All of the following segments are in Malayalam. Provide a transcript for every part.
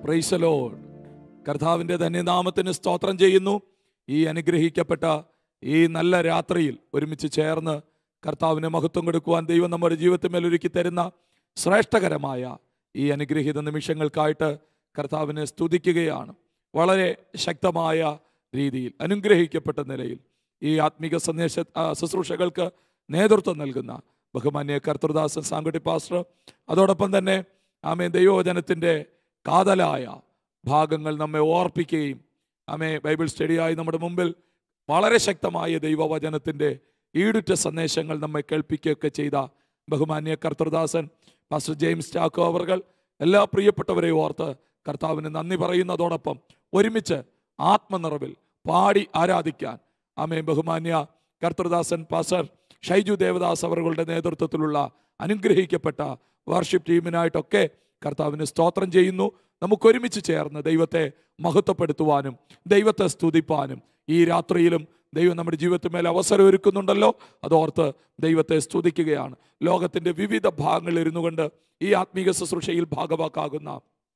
പ്രൈസലോ കർത്താവിൻ്റെ ധന്യനാമത്തിന് സ്തോത്രം ചെയ്യുന്നു ഈ അനുഗ്രഹിക്കപ്പെട്ട ഈ നല്ല രാത്രിയിൽ ഒരുമിച്ച് ചേർന്ന് കർത്താവിന് മഹത്വം കൊടുക്കുവാൻ ദൈവം നമ്മുടെ ജീവിതത്തിൽ ഒരുക്കി തരുന്ന ശ്രേഷ്ഠകരമായ ഈ അനുഗ്രഹീത നിമിഷങ്ങൾക്കായിട്ട് കർത്താവിനെ സ്തുതിക്കുകയാണ് വളരെ ശക്തമായ രീതിയിൽ അനുഗ്രഹിക്കപ്പെട്ട നിലയിൽ ഈ ആത്മീക സന്ദേശ ആ, ശുശ്രൂഷകൾക്ക് നേതൃത്വം നൽകുന്ന ബഹുമാന്യ കർത്തൃദാസൻ സാങ്കുട്ടി പാസ്റ്റർ അതോടൊപ്പം തന്നെ ആമേ ദൈവവചനത്തിൻ്റെ കാതലായ ഭാഗങ്ങൾ നമ്മെ ഓർപ്പിക്കുകയും ആമേ ബൈബിൾ സ്റ്റഡിയായി നമ്മുടെ മുമ്പിൽ വളരെ ശക്തമായ ദൈവവചനത്തിൻ്റെ ഈടുറ്റ സന്ദേശങ്ങൾ നമ്മെ കേൾപ്പിക്കുകയൊക്കെ ചെയ്ത ബഹുമാന്യ കർത്തൃദാസൻ പാസ്റ്റർ ജെയിംസ് ചാക്കോ അവർകൾ എല്ലാ പ്രിയപ്പെട്ടവരെയും ഓർത്ത് കർത്താവിന് നന്ദി പറയുന്നതോടൊപ്പം ഒരുമിച്ച് ആത്മനിറവിൽ പാടി ആരാധിക്കാൻ ആമേ ബഹുമാന്യ കർത്തൃദാസൻ പാസ്റ്റർ ഷൈജു ദേവദാസ് അവരുടെ നേതൃത്വത്തിലുള്ള അനുഗ്രഹിക്കപ്പെട്ട വാർഷിപ്പ് ടീമിനായിട്ടൊക്കെ കർത്താവിന് സ്തോത്രം ചെയ്യുന്നു നമുക്കൊരുമിച്ച് ചേർന്ന് ദൈവത്തെ മഹത്വപ്പെടുത്തുവാനും ദൈവത്തെ സ്തുതിപ്പാനും ഈ രാത്രിയിലും ദൈവം നമ്മുടെ ജീവിതത്തിൽ മേൽ അവസരം ഒരുക്കുന്നുണ്ടല്ലോ അതോർത്ത് ദൈവത്തെ സ്തുതിക്കുകയാണ് ലോകത്തിൻ്റെ വിവിധ ഭാഗങ്ങളിൽ ഇരുന്നു കൊണ്ട് ഈ ആത്മീക ശുശ്രൂഷയിൽ ഭാഗവാക്കാകുന്ന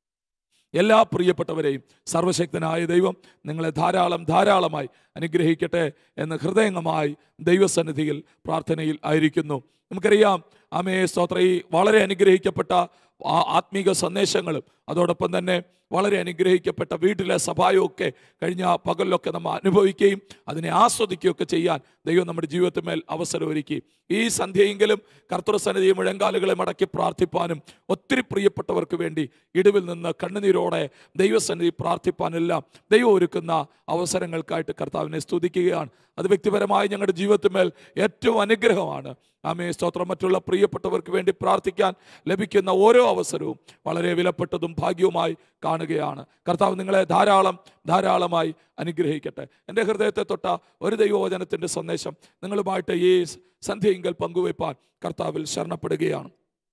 എല്ലാ പ്രിയപ്പെട്ടവരെയും സർവശക്തനായ ദൈവം നിങ്ങളെ ധാരാളം ധാരാളമായി അനുഗ്രഹിക്കട്ടെ എന്ന് ഹൃദയംഗമായി ദൈവസന്നിധിയിൽ പ്രാർത്ഥനയിൽ ആയിരിക്കുന്നു നമുക്കറിയാം അമേ സ്തോത്ര ഈ വളരെ അനുഗ്രഹിക്കപ്പെട്ട ആ ആത്മീക സന്ദേശങ്ങളും അതോടൊപ്പം തന്നെ വളരെ അനുഗ്രഹിക്കപ്പെട്ട വീട്ടിലെ സഭായൊക്കെ കഴിഞ്ഞ പകലിലൊക്കെ നമ്മൾ അനുഭവിക്കുകയും അതിനെ ആസ്വദിക്കുകയൊക്കെ ചെയ്യാൻ ദൈവം നമ്മുടെ ജീവിതത്തിൽ മേൽ അവസരം ഒരുക്കി ഈ സന്ധ്യയെങ്കിലും കർത്തൃസന്നിധി മുഴങ്കാലുകളെ മടക്കി പ്രാർത്ഥിപ്പാനും ഒത്തിരി പ്രിയപ്പെട്ടവർക്ക് വേണ്ടി ഇടിവിൽ നിന്ന് കണ്ണുനീരോടെ ദൈവസന്നിധി പ്രാർത്ഥിപ്പാനെല്ലാം ദൈവം ഒരുക്കുന്ന അവസരങ്ങൾക്കായിട്ട് കർത്താവിനെ സ്തുതിക്കുകയാണ് അത് വ്യക്തിപരമായി ഞങ്ങളുടെ ജീവിതത്തിൽ മേൽ ഏറ്റവും അനുഗ്രഹമാണ് ആമേ സ്തോത്രം മറ്റുള്ള പ്രിയപ്പെട്ടവർക്ക് വേണ്ടി പ്രാർത്ഥിക്കാൻ ലഭിക്കുന്ന ഓരോ അവസരവും വളരെ വിലപ്പെട്ടതും ഭാഗ്യവുമായി കാണുകയാണ് കർത്താവ് നിങ്ങളെ ധാരാളം ധാരാളമായി അനുഗ്രഹിക്കട്ടെ എൻ്റെ ഹൃദയത്തെ തൊട്ട ഒരു ദൈവവചനത്തിൻ്റെ സന്ദേശം നിങ്ങളുമായിട്ട് ഈ സന്ധ്യയിങ്കൽ പങ്കുവയ്പ്പാൻ കർത്താവിൽ ശരണപ്പെടുകയാണ്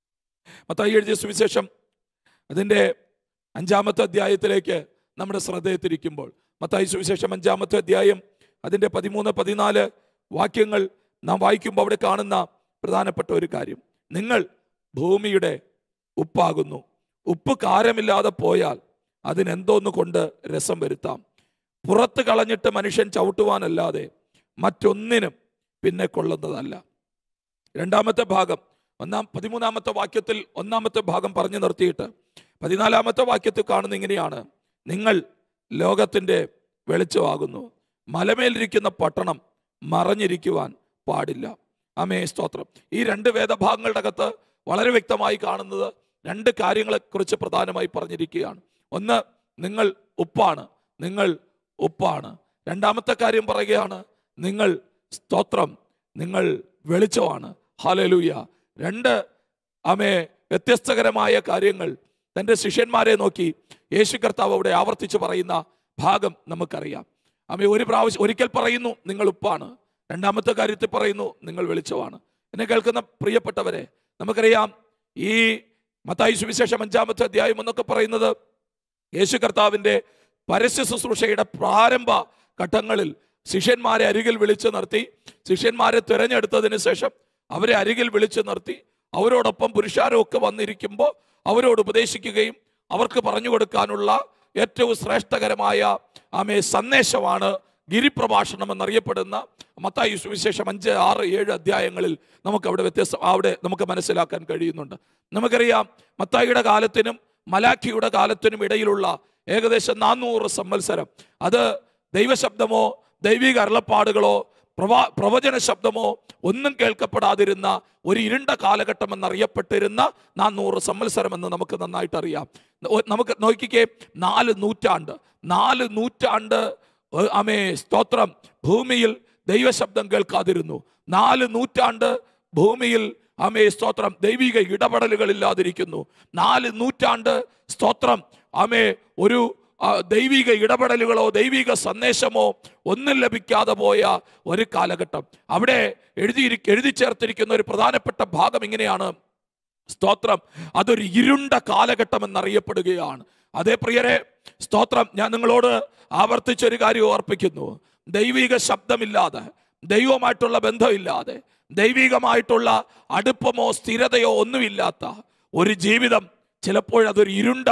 മത്തായി എഴുതിയ സുവിശേഷം അതിൻ്റെ അഞ്ചാമത്തെ അധ്യായത്തിലേക്ക് നമ്മുടെ ശ്രദ്ധയെ തിരിക്കുമ്പോൾ മത്തായി സുവിശേഷം അഞ്ചാമത്തെ അധ്യായം അതിൻ്റെ പതിമൂന്ന് പതിനാല് വാക്യങ്ങൾ നാം വായിക്കുമ്പോൾ അവിടെ കാണുന്ന പ്രധാനപ്പെട്ട ഒരു കാര്യം നിങ്ങൾ ഭൂമിയുടെ ഉപ്പാകുന്നു ഉപ്പ് കാരമില്ലാതെ പോയാൽ അതിനെന്തോന്ന് കൊണ്ട് രസം വരുത്താം പുറത്ത് കളഞ്ഞിട്ട് മനുഷ്യൻ ചവിട്ടുവാനല്ലാതെ മറ്റൊന്നിനും പിന്നെ കൊള്ളുന്നതല്ല രണ്ടാമത്തെ ഭാഗം ഒന്നാം പതിമൂന്നാമത്തെ വാക്യത്തിൽ ഒന്നാമത്തെ ഭാഗം പറഞ്ഞു നിർത്തിയിട്ട് പതിനാലാമത്തെ വാക്യത്തിൽ കാണുന്ന ഇങ്ങനെയാണ് നിങ്ങൾ ലോകത്തിൻ്റെ വെളിച്ചമാകുന്നു മലമേലിരിക്കുന്ന പട്ടണം മറഞ്ഞിരിക്കുവാൻ പാടില്ല അമേ സ്തോത്രം ഈ രണ്ട് വേദഭാഗങ്ങളുടെ അകത്ത് വളരെ വ്യക്തമായി കാണുന്നത് രണ്ട് കാര്യങ്ങളെക്കുറിച്ച് പ്രധാനമായി പറഞ്ഞിരിക്കുകയാണ് ഒന്ന് നിങ്ങൾ ഉപ്പാണ് നിങ്ങൾ ഉപ്പാണ് രണ്ടാമത്തെ കാര്യം പറയുകയാണ് നിങ്ങൾ സ്തോത്രം നിങ്ങൾ വെളിച്ചമാണ് ഹാലലൂയ രണ്ട് അമേ വ്യത്യസ്തകരമായ കാര്യങ്ങൾ തൻ്റെ ശിഷ്യന്മാരെ നോക്കി യേശു കർത്താവ് അവിടെ ആവർത്തിച്ച് പറയുന്ന ഭാഗം നമുക്കറിയാം അമ്മ ഒരു പ്രാവശ്യം ഒരിക്കൽ പറയുന്നു നിങ്ങൾ ഉപ്പാണ് രണ്ടാമത്തെ കാര്യത്തിൽ പറയുന്നു നിങ്ങൾ വെളിച്ചമാണ് എന്നെ കേൾക്കുന്ന പ്രിയപ്പെട്ടവരെ നമുക്കറിയാം ഈ മത്തായി സുവിശേഷം അഞ്ചാമത്തെ അധ്യായം എന്നൊക്കെ പറയുന്നത് യേശു കർത്താവിൻ്റെ പരസ്യ ശുശ്രൂഷയുടെ പ്രാരംഭ ഘട്ടങ്ങളിൽ ശിഷ്യന്മാരെ അരികിൽ വിളിച്ചു നിർത്തി ശിഷ്യന്മാരെ തിരഞ്ഞെടുത്തതിന് ശേഷം അവരെ അരികിൽ വിളിച്ചു നിർത്തി അവരോടൊപ്പം പുരുഷാരമൊക്കെ വന്നിരിക്കുമ്പോൾ അവരോട് ഉപദേശിക്കുകയും അവർക്ക് പറഞ്ഞു കൊടുക്കാനുള്ള ഏറ്റവും ശ്രേഷ്ഠകരമായ ആമേ സന്ദേശമാണ് ഗിരിപ്രഭാഷണം എന്നറിയപ്പെടുന്ന മത്തായി സുവിശേഷം അഞ്ച് ആറ് ഏഴ് അധ്യായങ്ങളിൽ നമുക്ക് അവിടെ വ്യത്യസ്ത അവിടെ നമുക്ക് മനസ്സിലാക്കാൻ കഴിയുന്നുണ്ട് നമുക്കറിയാം മത്തായിയുടെ കാലത്തിനും മലാഖിയുടെ കാലത്തിനും ഇടയിലുള്ള ഏകദേശം നാനൂറ് സംവത്സരം അത് ദൈവശബ്ദമോ ദൈവിക അരുളപ്പാടുകളോ പ്രവാ പ്രവചന ശബ്ദമോ ഒന്നും കേൾക്കപ്പെടാതിരുന്ന ഒരു ഇരുണ്ട കാലഘട്ടം എന്നറിയപ്പെട്ടിരുന്ന നാനൂറ് സംവത്സരം എന്ന് നമുക്ക് നന്നായിട്ട് അറിയാം ഒ- നമുക്ക് നോക്കിക്കേ നാല് നൂറ്റാണ്ട് നാല് നൂറ്റാണ്ട് ഏഹ്, അമേ സ്തോത്രം ഭൂമിയിൽ ദൈവശബ്ദം കേൾക്കാതിരുന്നു നാല് നൂറ്റാണ്ട് ഭൂമിയിൽ അമേ സ്തോത്രം ദൈവിക ഇടപെടലുകളില്ലാതിരിക്കുന്നു നാല് നൂറ്റാണ്ട് സ്തോത്രം അമേ ഒരു ആ, ദൈവിക ഇടപെടലുകളോ ദൈവിക സന്ദേശമോ ഒന്നും ലഭിക്കാതെ പോയ ഒരു കാലഘട്ടം അവിടെ എഴുതിയിരി എഴുതി ചേർത്തിരിക്കുന്ന ഒരു പ്രധാനപ്പെട്ട ഭാഗം ഇങ്ങനെയാണ് സ്തോത്രം അതൊരു ഇരുണ്ട കാലഘട്ടം എന്നറിയപ്പെടുകയാണ് അതേ പ്രിയരെ സ്തോത്രം ഞാൻ നിങ്ങളോട് ആവർത്തിച്ചൊരു കാര്യം ഓർപ്പിക്കുന്നു ദൈവിക ശബ്ദമില്ലാതെ ദൈവമായിട്ടുള്ള ബന്ധമില്ലാതെ ദൈവികമായിട്ടുള്ള അടുപ്പമോ സ്ഥിരതയോ ഒന്നുമില്ലാത്ത ഒരു ജീവിതം ചിലപ്പോൾ അതൊരു ഇരുണ്ട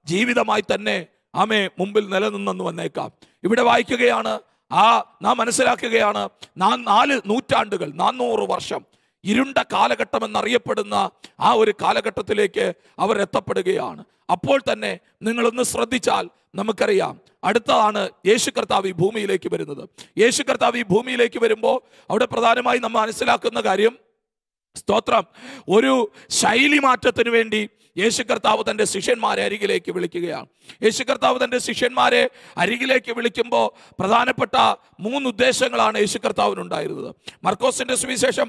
ജീവിതമായി തന്നെ ആമേ മുമ്പിൽ നിലനിന്നെന്ന് വന്നേക്കാം ഇവിടെ വായിക്കുകയാണ് ആ നാം മനസ്സിലാക്കുകയാണ് നാം നാല് നൂറ്റാണ്ടുകൾ നാനൂറ് വർഷം ഇരുണ്ട കാലഘട്ടം എന്നറിയപ്പെടുന്ന ആ ഒരു കാലഘട്ടത്തിലേക്ക് അവർ എത്തപ്പെടുകയാണ് അപ്പോൾ തന്നെ നിങ്ങളൊന്ന് ശ്രദ്ധിച്ചാൽ നമുക്കറിയാം അടുത്തതാണ് യേശു കർത്താവ് ഈ ഭൂമിയിലേക്ക് വരുന്നത് യേശു കർത്താവ് ഈ ഭൂമിയിലേക്ക് വരുമ്പോൾ അവിടെ പ്രധാനമായി നമ്മൾ മനസ്സിലാക്കുന്ന കാര്യം സ്തോത്രം ഒരു ശൈലി മാറ്റത്തിന് വേണ്ടി യേശു കർത്താവ് തൻ്റെ ശിഷ്യന്മാരെ അരികിലേക്ക് വിളിക്കുകയാണ് യേശു കർത്താവ് തൻ്റെ ശിഷ്യന്മാരെ അരികിലേക്ക് വിളിക്കുമ്പോൾ പ്രധാനപ്പെട്ട മൂന്ന് ഉദ്ദേശങ്ങളാണ് യേശു കർത്താവിനുണ്ടായിരുന്നത് മർക്കോസിന്റെ സുവിശേഷം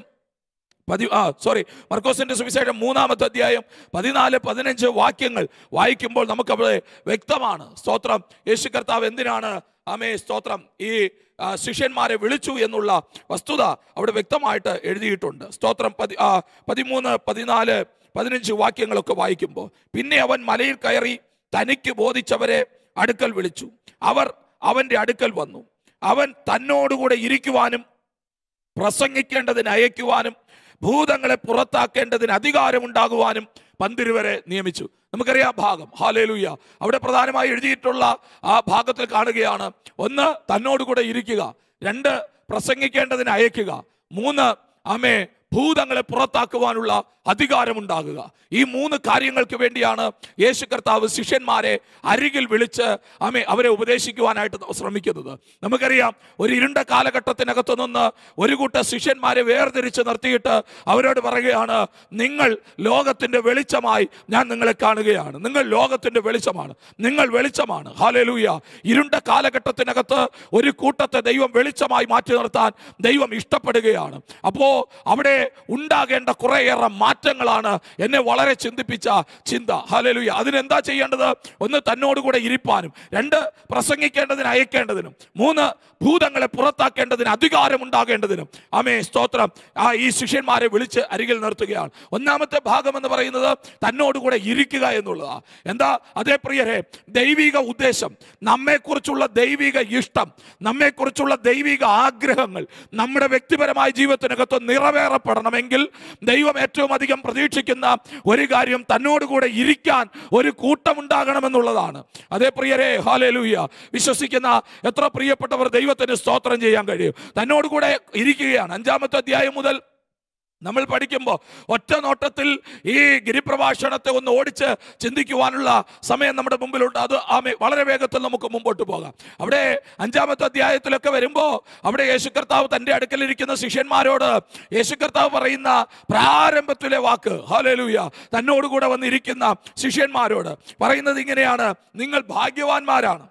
പതി ആ സോറി മർക്കോസിന്റെ സുവിശേഷം മൂന്നാമത്തെ അധ്യായം പതിനാല് പതിനഞ്ച് വാക്യങ്ങൾ വായിക്കുമ്പോൾ നമുക്കവിടെ വ്യക്തമാണ് സ്തോത്രം യേശു കർത്താവ് എന്തിനാണ് ആമേ സ്തോത്രം ഈ ആ, ശിഷ്യന്മാരെ വിളിച്ചു എന്നുള്ള വസ്തുത അവിടെ വ്യക്തമായിട്ട് എഴുതിയിട്ടുണ്ട് സ്തോത്രം പതി ആ, പതിമൂന്ന് പതിനാല് പതിനഞ്ച് വാക്യങ്ങളൊക്കെ വായിക്കുമ്പോൾ പിന്നെ അവൻ മലയിൽ കയറി തനിക്ക് ബോധിച്ചവരെ അടുക്കൽ വിളിച്ചു അവർ അവന്റെ അടുക്കൽ വന്നു അവൻ തന്നോടുകൂടെ ഇരിക്കുവാനും പ്രസംഗിക്കേണ്ടതിന് അയക്കുവാനും ഭൂതങ്ങളെ പുറത്താക്കേണ്ടതിന് അധികാരമുണ്ടാകുവാനും പന്തിരുവരെ നിയമിച്ചു നമുക്കറിയാം ആ ഭാഗം ഹാലേലൂയ അവിടെ പ്രധാനമായി എഴുതിയിട്ടുള്ള ആ ഭാഗത്തിൽ കാണുകയാണ് ഒന്ന് തന്നോടുകൂടെ ഇരിക്കുക രണ്ട് പ്രസംഗിക്കേണ്ടതിന് അയക്കുക മൂന്ന് ആമേ ഭൂതങ്ങളെ പുറത്താക്കുവാനുള്ള അധികാരമുണ്ടാകുക ഈ മൂന്ന് കാര്യങ്ങൾക്ക് വേണ്ടിയാണ് യേശു കർത്താവ് ശിഷ്യന്മാരെ അരികിൽ വിളിച്ച് ആമേ അവരെ ഉപദേശിക്കുവാനായിട്ട് ശ്രമിക്കുന്നത് നമുക്കറിയാം ഒരു ഇരുണ്ട കാലഘട്ടത്തിനകത്ത് നിന്ന് ഒരു കൂട്ടം ശിഷ്യന്മാരെ വേർതിരിച്ച് നിർത്തിയിട്ട് അവരോട് പറയുകയാണ് നിങ്ങൾ ലോകത്തിന്റെ വെളിച്ചമായി ഞാൻ നിങ്ങളെ കാണുകയാണ് നിങ്ങൾ ലോകത്തിന്റെ വെളിച്ചമാണ് നിങ്ങൾ വെളിച്ചമാണ് ഹാലേലൂയ ഇരുണ്ട കാലഘട്ടത്തിനകത്ത് ഒരു കൂട്ടത്തെ ദൈവം വെളിച്ചമായി മാറ്റി നിർത്താൻ ദൈവം ഇഷ്ടപ്പെടുകയാണ് അപ്പോ അവിടെ ഉണ്ടാകേണ്ട കുറേയേറെ മാറ്റങ്ങളാണ് എന്നെ വളരെ ചിന്തിപ്പിച്ച ചിന്ത ഹാലേലൂയ അതിനെന്താ ചെയ്യേണ്ടത് ഒന്ന് തന്നോടുകൂടെ ഇരിപ്പാനും രണ്ട് പ്രസംഗിക്കേണ്ടതിന് അയക്കേണ്ടതിനും മൂന്ന് ഭൂതങ്ങളെ പുറത്താക്കേണ്ടതിന് അധികാരം ഉണ്ടാകേണ്ടതിനും അമേ സ്തോത്രം ആ ഈ ശിഷ്യന്മാരെ വിളിച്ച് അരികിൽ നിർത്തുകയാണ് ഒന്നാമത്തെ ഭാഗം എന്ന് പറയുന്നത് തന്നോടുകൂടെ ഇരിക്കുക എന്നുള്ളതാ എന്താ അതേ പ്രിയരെ ദൈവിക ഉദ്ദേശം നമ്മെക്കുറിച്ചുള്ള ദൈവിക ഇഷ്ടം നമ്മെക്കുറിച്ചുള്ള ദൈവിക ആഗ്രഹങ്ങൾ നമ്മുടെ വ്യക്തിപരമായ ജീവിതത്തിനകത്ത് നിറവേറപ്പെടണമെങ്കിൽ ദൈവം ഏറ്റവും അധികം പ്രതീക്ഷിക്കുന്ന ഒരു കാര്യം തന്നോടുകൂടെ ഇരിക്കാൻ ഒരു കൂട്ടമുണ്ടാകണമെന്നുള്ളതാണ് അതേ പ്രിയരെ ഹാലേലൂയ വിശ്വസിക്കുന്ന എത്ര പ്രിയപ്പെട്ടവർ ദൈവത്തിന് സ്തോത്രം ചെയ്യാൻ കഴിയും തന്നോടുകൂടെ ഇരിക്കുകയാണ് അഞ്ചാമത്തെ അധ്യായം മുതൽ നമ്മൾ പഠിക്കുമ്പോൾ ഒറ്റ നോട്ടത്തിൽ ഈ ഗിരിപ്രഭാഷണത്തെ ഒന്ന് ഓടിച്ച് ചിന്തിക്കുവാനുള്ള സമയം നമ്മുടെ മുമ്പിലുണ്ട് അത് ആമേ വളരെ വേഗത്തിൽ നമുക്ക് മുമ്പോട്ട് പോകാം അവിടെ അഞ്ചാമത്തെ അധ്യായത്തിലൊക്കെ വരുമ്പോൾ അവിടെ യേശു കർത്താവ് തൻ്റെ അടുക്കലിരിക്കുന്ന ശിഷ്യന്മാരോട് യേശു കർത്താവ് പറയുന്ന പ്രാരംഭത്തിലെ വാക്ക് ഹാലേലൂയ തന്നോടുകൂടെ വന്നിരിക്കുന്ന ശിഷ്യന്മാരോട് പറയുന്നത് ഇങ്ങനെയാണ് നിങ്ങൾ ഭാഗ്യവാന്മാരാണ്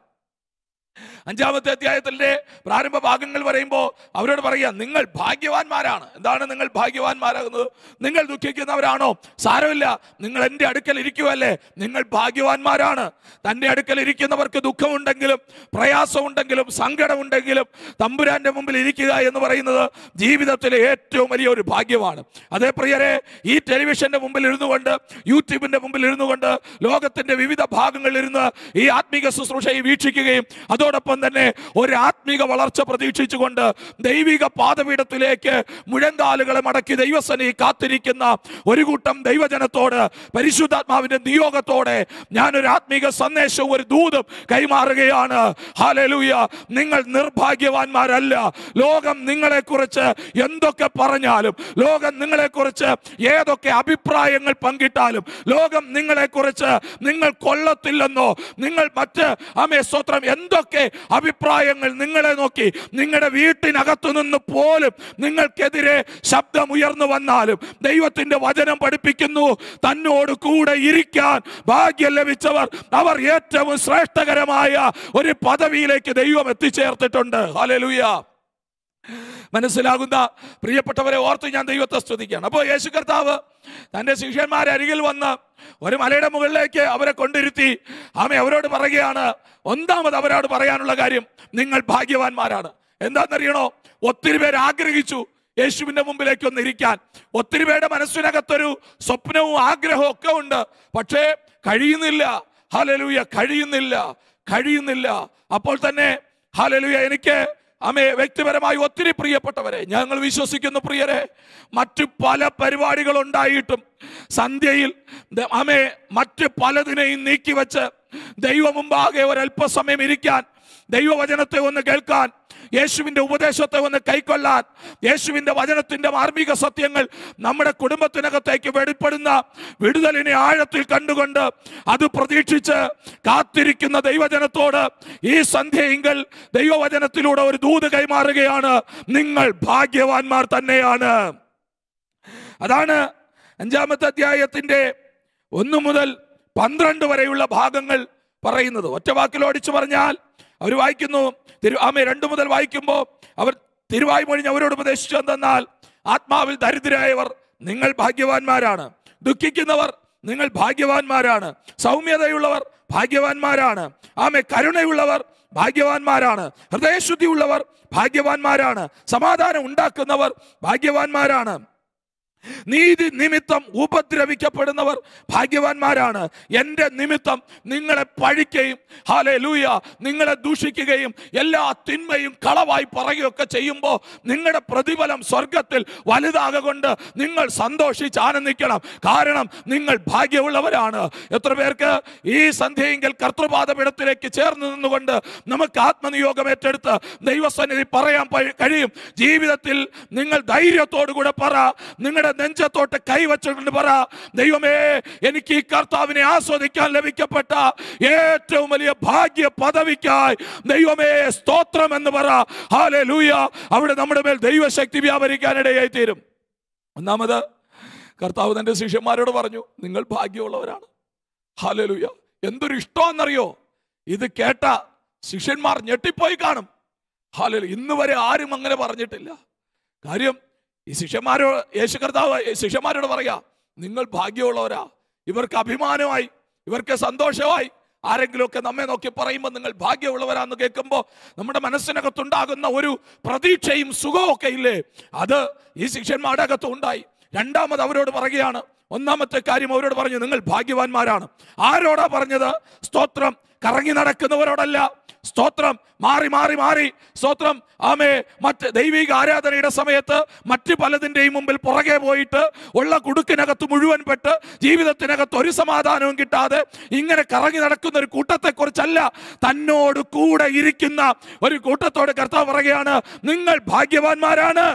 അഞ്ചാമത്തെ അധ്യായത്തിന്റെ പ്രാരംഭ ഭാഗങ്ങൾ പറയുമ്പോൾ അവരോട് പറയാ നിങ്ങൾ ഭാഗ്യവാന്മാരാണ് എന്താണ് നിങ്ങൾ ഭാഗ്യവാന്മാരാകുന്നത് നിങ്ങൾ ദുഃഖിക്കുന്നവരാണോ സാരമില്ല നിങ്ങൾ എൻ്റെ അടുക്കൽ ഇരിക്കുവല്ലേ നിങ്ങൾ ഭാഗ്യവാന്മാരാണ് തൻ്റെ അടുക്കൽ ഇരിക്കുന്നവർക്ക് ദുഃഖമുണ്ടെങ്കിലും പ്രയാസമുണ്ടെങ്കിലും സങ്കടമുണ്ടെങ്കിലും തമ്പുരാന്റെ മുമ്പിൽ ഇരിക്കുക എന്ന് പറയുന്നത് ജീവിതത്തിലെ ഏറ്റവും വലിയ ഒരു ഭാഗ്യമാണ് അതേ പ്രിയരെ ഈ ടെലിവിഷന്റെ മുമ്പിൽ ഇരുന്നു കൊണ്ട് യൂട്യൂബിന്റെ മുമ്പിൽ ഇരുന്നു കൊണ്ട് ലോകത്തിന്റെ വിവിധ ഭാഗങ്ങളിൽ ഇരുന്ന് ഈ ആത്മീക ശുശ്രൂഷയെ വീക്ഷിക്കുകയും അതോടൊപ്പം തന്നെ ഒരു ആത്മീക വളർച്ച പ്രതീക്ഷിച്ചുകൊണ്ട് ദൈവിക പാതപീഠത്തിലേക്ക് മുഴങ്കാലുകളെ മടക്കി ദൈവസനെ കാത്തിരിക്കുന്ന ഒരു കൂട്ടം ദൈവജനത്തോട് പരിശുദ്ധാത്മാവിന്റെ നിയോഗത്തോടെ ഞാനൊരു ആത്മീക സന്ദേശവും ഒരു ദൂതും കൈമാറുകയാണ് ഹാലലൂയ നിങ്ങൾ നിർഭാഗ്യവാന്മാരല്ല ലോകം നിങ്ങളെക്കുറിച്ച് എന്തൊക്കെ പറഞ്ഞാലും ലോകം നിങ്ങളെക്കുറിച്ച് ഏതൊക്കെ അഭിപ്രായങ്ങൾ പങ്കിട്ടാലും ലോകം നിങ്ങളെക്കുറിച്ച് നിങ്ങൾ കൊള്ളത്തില്ലെന്നോ നിങ്ങൾ മറ്റ് അമേ സ്വത്രം എന്തൊക്കെ അഭിപ്രായങ്ങൾ നിങ്ങളെ നോക്കി നിങ്ങളുടെ വീട്ടിനകത്തു നിന്ന് പോലും നിങ്ങൾക്കെതിരെ ശബ്ദം ഉയർന്നു വന്നാലും ദൈവത്തിന്റെ വചനം പഠിപ്പിക്കുന്നു തന്നോട് കൂടെ ഇരിക്കാൻ ഭാഗ്യം ലഭിച്ചവർ അവർ ഏറ്റവും ശ്രേഷ്ഠകരമായ ഒരു പദവിയിലേക്ക് ദൈവം എത്തിച്ചേർത്തിട്ടുണ്ട് ഹല്ലേലൂയ മനസ്സിലാകുന്ന പ്രിയപ്പെട്ടവരെ ഓർത്ത് ഞാൻ ദൈവത്തെ സ്തുതിക്കുകയാണ് അപ്പോൾ യേശു കർത്താവ് തൻ്റെ ശിഷ്യന്മാരെ അരികിൽ വന്ന് ഒരു മലയുടെ മുകളിലേക്ക് അവരെ കൊണ്ടിരുത്തി ആമെ അവരോട് പറയുകയാണ് ഒന്നാമത് അവരോട് പറയാനുള്ള കാര്യം നിങ്ങൾ ഭാഗ്യവാന്മാരാണ് എന്താണെന്നറിയണോ ഒത്തിരി പേര് ആഗ്രഹിച്ചു യേശുവിന്റെ മുമ്പിലേക്ക് ഒന്ന് ഇരിക്കാൻ ഒത്തിരി പേരുടെ മനസ്സിനകത്തൊരു സ്വപ്നവും ആഗ്രഹവും ഒക്കെ ഉണ്ട് പക്ഷേ കഴിയുന്നില്ല ഹലലൂയ കഴിയുന്നില്ല കഴിയുന്നില്ല അപ്പോൾ തന്നെ ഹലലൂയ എനിക്ക് അമേ വ്യക്തിപരമായി ഒത്തിരി പ്രിയപ്പെട്ടവരെ ഞങ്ങൾ വിശ്വസിക്കുന്ന പ്രിയരെ മറ്റു പല പരിപാടികൾ ഉണ്ടായിട്ടും സന്ധ്യയിൽ ദ- അമേ മറ്റ് പലതിനെയും നീക്കിവെച്ച് ദൈവമുമ്പാകെ ഒരല്പസമയം ഇരിക്കാൻ ദൈവവചനത്തെ ഒന്ന് കേൾക്കാൻ യേശുവിന്റെ ഉപദേശത്തെ ഒന്ന് കൈക്കൊള്ളാൻ യേശുവിന്റെ വചനത്തിന്റെ മാർമിക സത്യങ്ങൾ നമ്മുടെ കുടുംബത്തിനകത്തേക്ക് വെളിപ്പെടുന്ന വിടുതലിനെ ആഴത്തിൽ കണ്ടുകൊണ്ട് അത് പ്രതീക്ഷിച്ച് കാത്തിരിക്കുന്ന ദൈവജനത്തോട് ഈ സന്ധ്യയെങ്കിൽ ദൈവവചനത്തിലൂടെ ഒരു ദൂത് കൈമാറുകയാണ് നിങ്ങൾ ഭാഗ്യവാന്മാർ തന്നെയാണ് അതാണ് അഞ്ചാമത്തെ അധ്യായത്തിന്റെ ഒന്ന് മുതൽ പന്ത്രണ്ട് വരെയുള്ള ഭാഗങ്ങൾ പറയുന്നത് ഒറ്റ വാക്കിൽ ഓടിച്ചു പറഞ്ഞാൽ അവർ വായിക്കുന്നു തിരു ആമേ രണ്ടു മുതൽ വായിക്കുമ്പോൾ അവർ തിരുവായി മൊഴിഞ്ഞ് അവരോട് ഉപദേശിച്ചു എന്തെന്നാൽ ആത്മാവിൽ ദരിദ്രരായവർ നിങ്ങൾ ഭാഗ്യവാന്മാരാണ് ദുഃഖിക്കുന്നവർ നിങ്ങൾ ഭാഗ്യവാന്മാരാണ് സൗമ്യതയുള്ളവർ ഭാഗ്യവാന്മാരാണ് ആമേ കരുണയുള്ളവർ ഭാഗ്യവാന്മാരാണ് ഹൃദയശുദ്ധിയുള്ളവർ ഭാഗ്യവാന്മാരാണ് സമാധാനം ഉണ്ടാക്കുന്നവർ ഭാഗ്യവാന്മാരാണ് നീതി നിമിത്തം ഉപദ്രവിക്കപ്പെടുന്നവർ ഭാഗ്യവാന്മാരാണ് എൻ്റെ നിമിത്തം നിങ്ങളെ പഴിക്കുകയും ഹാലെ ലൂയ നിങ്ങളെ ദൂഷിക്കുകയും എല്ലാ തിന്മയും കളവായി പറയുകയൊക്കെ ചെയ്യുമ്പോൾ നിങ്ങളുടെ പ്രതിഫലം സ്വർഗത്തിൽ വലുതാകൊണ്ട് നിങ്ങൾ സന്തോഷിച്ച് ആനന്ദിക്കണം കാരണം നിങ്ങൾ ഭാഗ്യമുള്ളവരാണ് എത്ര പേർക്ക് ഈ സന്ധ്യയെങ്കിൽ കർത്തൃപാദപീഠത്തിലേക്ക് ചേർന്ന് നിന്നുകൊണ്ട് നമുക്ക് ആത്മനിയോഗം ഏറ്റെടുത്ത് ദൈവസന്നിധി പറയാൻ പ- കഴിയും ജീവിതത്തിൽ നിങ്ങൾ ധൈര്യത്തോടു കൂടെ പറ നിങ്ങളുടെ നെഞ്ചത്തോട്ട് കൈവച്ചുകൊണ്ട് പറ ദൈവമേ എനിക്ക് ഈ കർത്താവിനെ ആസ്വദിക്കാൻ ലഭിക്കപ്പെട്ട ഏറ്റവും വലിയ ഭാഗ്യ പദവിക്കായി ദൈവമേ സ്തോത്രം എന്ന് പറ ഹാലെ ലൂയ അവിടെ നമ്മുടെ മേൽ ദൈവശക്തി വ്യാപരിക്കാനിടയായി തീരും ഒന്നാമത് കർത്താവ് തന്റെ ശിഷ്യന്മാരോട് പറഞ്ഞു നിങ്ങൾ ഭാഗ്യമുള്ളവരാണ് ഹാലലുയ എന്തൊരു ഇഷ്ടമെന്നറിയോ ഇത് കേട്ട ശിഷ്യന്മാർ ഞെട്ടിപ്പോയി കാണും ഹാലലു ഇന്ന് വരെ ആരും അങ്ങനെ പറഞ്ഞിട്ടില്ല കാര്യം ഈ ശിഷ്യന്മാരോട് യേശു കർത്താവ് ഈ ശിഷ്യന്മാരോട് പറയാ നിങ്ങൾ ഭാഗ്യമുള്ളവരാ ഇവർക്ക് അഭിമാനമായി ഇവർക്ക് സന്തോഷമായി ആരെങ്കിലുമൊക്കെ നമ്മെ നോക്കി പറയുമ്പോൾ നിങ്ങൾ ഭാഗ്യമുള്ളവരാന്ന് കേൾക്കുമ്പോൾ നമ്മുടെ മനസ്സിനകത്തുണ്ടാകുന്ന ഒരു പ്രതീക്ഷയും സുഖവും ഒക്കെ ഇല്ലേ അത് ഈ ശിഷ്യന്മാരുടെ അകത്ത് ഉണ്ടായി രണ്ടാമത് അവരോട് പറയുകയാണ് ഒന്നാമത്തെ കാര്യം അവരോട് പറഞ്ഞു നിങ്ങൾ ഭാഗ്യവാന്മാരാണ് ആരോടാ പറഞ്ഞത് സ്തോത്രം കറങ്ങി നടക്കുന്നവരോടല്ല സ്തോത്രം മാറി മാറി മാറി സ്തോത്രം ആമേ മറ്റ് ദൈവിക ആരാധനയുടെ സമയത്ത് മറ്റ് പലതിൻ്റെയും മുമ്പിൽ പുറകെ പോയിട്ട് ഉള്ള കുടുക്കിനകത്ത് മുഴുവൻ പെട്ട് ജീവിതത്തിനകത്ത് ഒരു സമാധാനവും കിട്ടാതെ ഇങ്ങനെ കറങ്ങി നടക്കുന്ന ഒരു കൂട്ടത്തെക്കുറിച്ചല്ല തന്നോട് കൂടെ ഇരിക്കുന്ന ഒരു കൂട്ടത്തോട് കർത്താവ് പറയുകയാണ് നിങ്ങൾ ഭാഗ്യവാന്മാരാണ്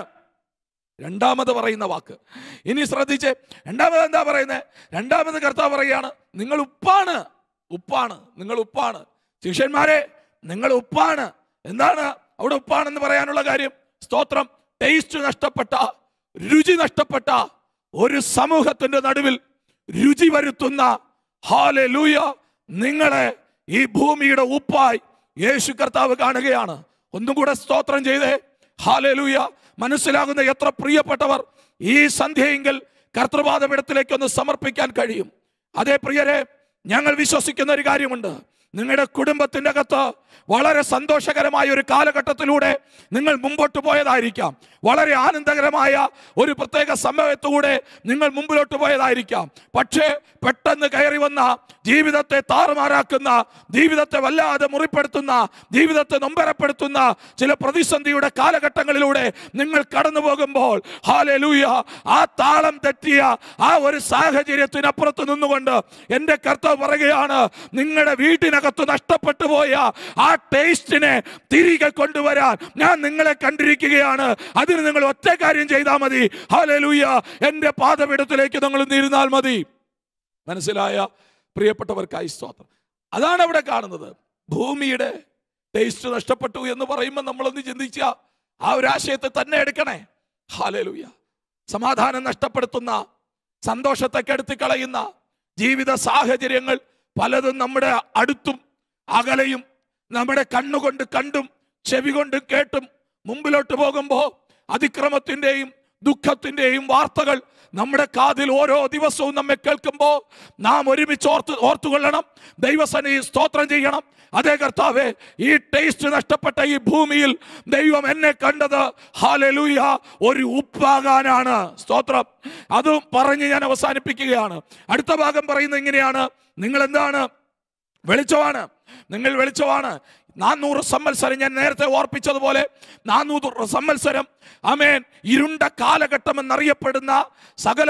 രണ്ടാമത് പറയുന്ന വാക്ക് ഇനി ശ്രദ്ധിച്ച് രണ്ടാമത് എന്താ പറയുന്നത് രണ്ടാമത് കർത്താവ് പറയുകയാണ് നിങ്ങൾ ഉപ്പാണ് ഉപ്പാണ് നിങ്ങൾ ഉപ്പാണ് ശിഷ്യന്മാരെ നിങ്ങൾ ഉപ്പാണ് എന്താണ് അവിടെ ഉപ്പാണെന്ന് പറയാനുള്ള കാര്യം സ്തോത്രം ടേസ്റ്റ് നഷ്ടപ്പെട്ട രുചി നഷ്ടപ്പെട്ട ഒരു സമൂഹത്തിന്റെ നടുവിൽ രുചി വരുത്തുന്ന ഹാലെ ലൂയ നിങ്ങളെ ഈ ഭൂമിയുടെ ഉപ്പായി യേശു കർത്താവ് കാണുകയാണ് ഒന്നും കൂടെ സ്തോത്രം ചെയ്തേ ഹാലെ ലൂയ മനസ്സിലാകുന്ന എത്ര പ്രിയപ്പെട്ടവർ ഈ സന്ധ്യയെങ്കിൽ കർത്തൃപാദപീഠത്തിലേക്ക് ഒന്ന് സമർപ്പിക്കാൻ കഴിയും അതേ പ്രിയരെ ഞങ്ങൾ വിശ്വസിക്കുന്ന ഒരു കാര്യമുണ്ട് നിങ്ങളുടെ കുടുംബത്തിൻ്റെ അകത്ത് വളരെ സന്തോഷകരമായ ഒരു കാലഘട്ടത്തിലൂടെ നിങ്ങൾ മുമ്പോട്ട് പോയതായിരിക്കാം വളരെ ആനന്ദകരമായ ഒരു പ്രത്യേക സമയത്തൂടെ നിങ്ങൾ മുമ്പിലോട്ട് പോയതായിരിക്കാം പക്ഷേ പെട്ടെന്ന് കയറി വന്ന ജീവിതത്തെ താറുമാറാക്കുന്ന ജീവിതത്തെ വല്ലാതെ മുറിപ്പെടുത്തുന്ന ജീവിതത്തെ നൊമ്പരപ്പെടുത്തുന്ന ചില പ്രതിസന്ധിയുടെ കാലഘട്ടങ്ങളിലൂടെ നിങ്ങൾ കടന്നു പോകുമ്പോൾ ഹാലലൂയ ആ താളം തെറ്റിയ ആ ഒരു സാഹചര്യത്തിനപ്പുറത്ത് നിന്നുകൊണ്ട് എൻ്റെ കർത്താവ് പറയുകയാണ് നിങ്ങളുടെ വീട്ടിനകത്ത് നഷ്ടപ്പെട്ടു പോയ ആ ടേസ്റ്റിനെ തിരികെ കൊണ്ടുവരാൻ ഞാൻ നിങ്ങളെ കണ്ടിരിക്കുകയാണ് അതിന് നിങ്ങൾ ഒറ്റ കാര്യം ചെയ്താൽ മതി ഹാലലൂയ എൻ്റെ പാദപീഠത്തിലേക്ക് നിങ്ങൾ ഇരുന്നാൽ മതി മനസ്സിലായ പ്രിയപ്പെട്ടവർക്കായി സ്തോത്രം അതാണ് അവിടെ കാണുന്നത് ഭൂമിയുടെ ടേസ്റ്റ് നഷ്ടപ്പെട്ടു എന്ന് പറയുമ്പോൾ നമ്മളൊന്ന് ചിന്തിച്ച ആ ഒരു ആശയത്തെ തന്നെ എടുക്കണേ ഹാലലൂയ സമാധാനം നഷ്ടപ്പെടുത്തുന്ന സന്തോഷത്തെ കെടുത്തി കളയുന്ന ജീവിത സാഹചര്യങ്ങൾ പലതും നമ്മുടെ അടുത്തും അകലെയും നമ്മുടെ കണ്ണുകൊണ്ട് കണ്ടും ചെവി കൊണ്ട് കേട്ടും മുമ്പിലോട്ട് പോകുമ്പോൾ അതിക്രമത്തിൻ്റെയും ദുഃഖത്തിൻ്റെയും വാർത്തകൾ നമ്മുടെ കാതിൽ ഓരോ ദിവസവും നമ്മെ കേൾക്കുമ്പോൾ നാം ഒരുമിച്ച് ഓർത്ത് ഓർത്തുകൊള്ളണം ദൈവസനെ സ്തോത്രം ചെയ്യണം അതേ കർത്താവേ ഈ ടേസ്റ്റ് നഷ്ടപ്പെട്ട ഈ ഭൂമിയിൽ ദൈവം എന്നെ കണ്ടത് ഹാലലൂയ ഒരു ഉപ്പാകാനാണ് സ്തോത്രം അതും പറഞ്ഞ് ഞാൻ അവസാനിപ്പിക്കുകയാണ് അടുത്ത ഭാഗം പറയുന്നത് ഇങ്ങനെയാണ് നിങ്ങൾ എന്താണ് വെളിച്ചമാണ് നിങ്ങൾ വെളിച്ചമാണ് നാനൂറ് സംവത്സരം ഞാൻ നേരത്തെ ഓർപ്പിച്ചതുപോലെ നാനൂറ് സംവത്സരം അമേൻ ഇരുണ്ട കാലഘട്ടം എന്നറിയപ്പെടുന്ന സകലവും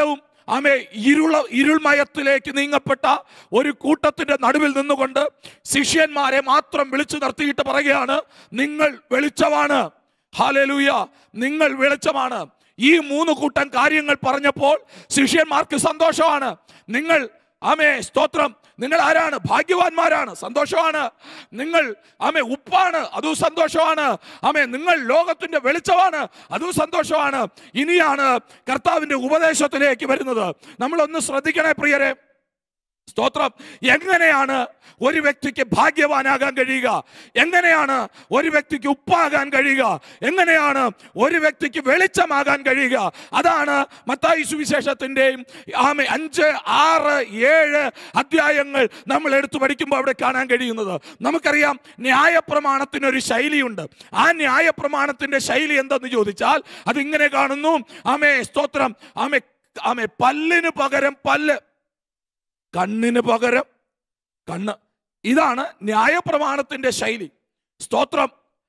ആമേ ഇരുള ഇരുൾമയത്തിലേക്ക് നീങ്ങപ്പെട്ട ഒരു കൂട്ടത്തിന്റെ നടുവിൽ നിന്നുകൊണ്ട് ശിഷ്യന്മാരെ മാത്രം വിളിച്ചു നിർത്തിയിട്ട് പറയുകയാണ് നിങ്ങൾ വെളിച്ചമാണ് ഹാലലൂയ നിങ്ങൾ വെളിച്ചമാണ് ഈ മൂന്ന് കൂട്ടം കാര്യങ്ങൾ പറഞ്ഞപ്പോൾ ശിഷ്യന്മാർക്ക് സന്തോഷമാണ് നിങ്ങൾ ആമേ സ്തോത്രം നിങ്ങൾ ആരാണ് ഭാഗ്യവാന്മാരാണ് സന്തോഷമാണ് നിങ്ങൾ ആമേ ഉപ്പാണ് അതും സന്തോഷമാണ് ആമേ നിങ്ങൾ ലോകത്തിന്റെ വെളിച്ചമാണ് അതും സന്തോഷമാണ് ഇനിയാണ് കർത്താവിന്റെ ഉപദേശത്തിലേക്ക് വരുന്നത് നമ്മളൊന്ന് ശ്രദ്ധിക്കണേ പ്രിയരെ സ്തോത്രം എങ്ങനെയാണ് ഒരു വ്യക്തിക്ക് ഭാഗ്യവാനാകാൻ കഴിയുക എങ്ങനെയാണ് ഒരു വ്യക്തിക്ക് ഉപ്പാകാൻ കഴിയുക എങ്ങനെയാണ് ഒരു വ്യക്തിക്ക് വെളിച്ചമാകാൻ കഴിയുക അതാണ് മത്തായി സുവിശേഷത്തിൻ്റെയും ആമെ അഞ്ച് ആറ് ഏഴ് അധ്യായങ്ങൾ നമ്മൾ എടുത്തു പഠിക്കുമ്പോൾ അവിടെ കാണാൻ കഴിയുന്നത് നമുക്കറിയാം ന്യായപ്രമാണത്തിനൊരു ശൈലിയുണ്ട് ആ ന്യായപ്രമാണത്തിന്റെ ശൈലി എന്തെന്ന് ചോദിച്ചാൽ അതിങ്ങനെ കാണുന്നു ആമേ സ്തോത്രം ആമേ ആമേ പല്ലിന് പകരം പല്ല് കണ്ണിന് പകരം കണ്ണ് ഇതാണ് ന്യായപ്രമാണത്തിന്റെ ശൈലി സ്തോത്രം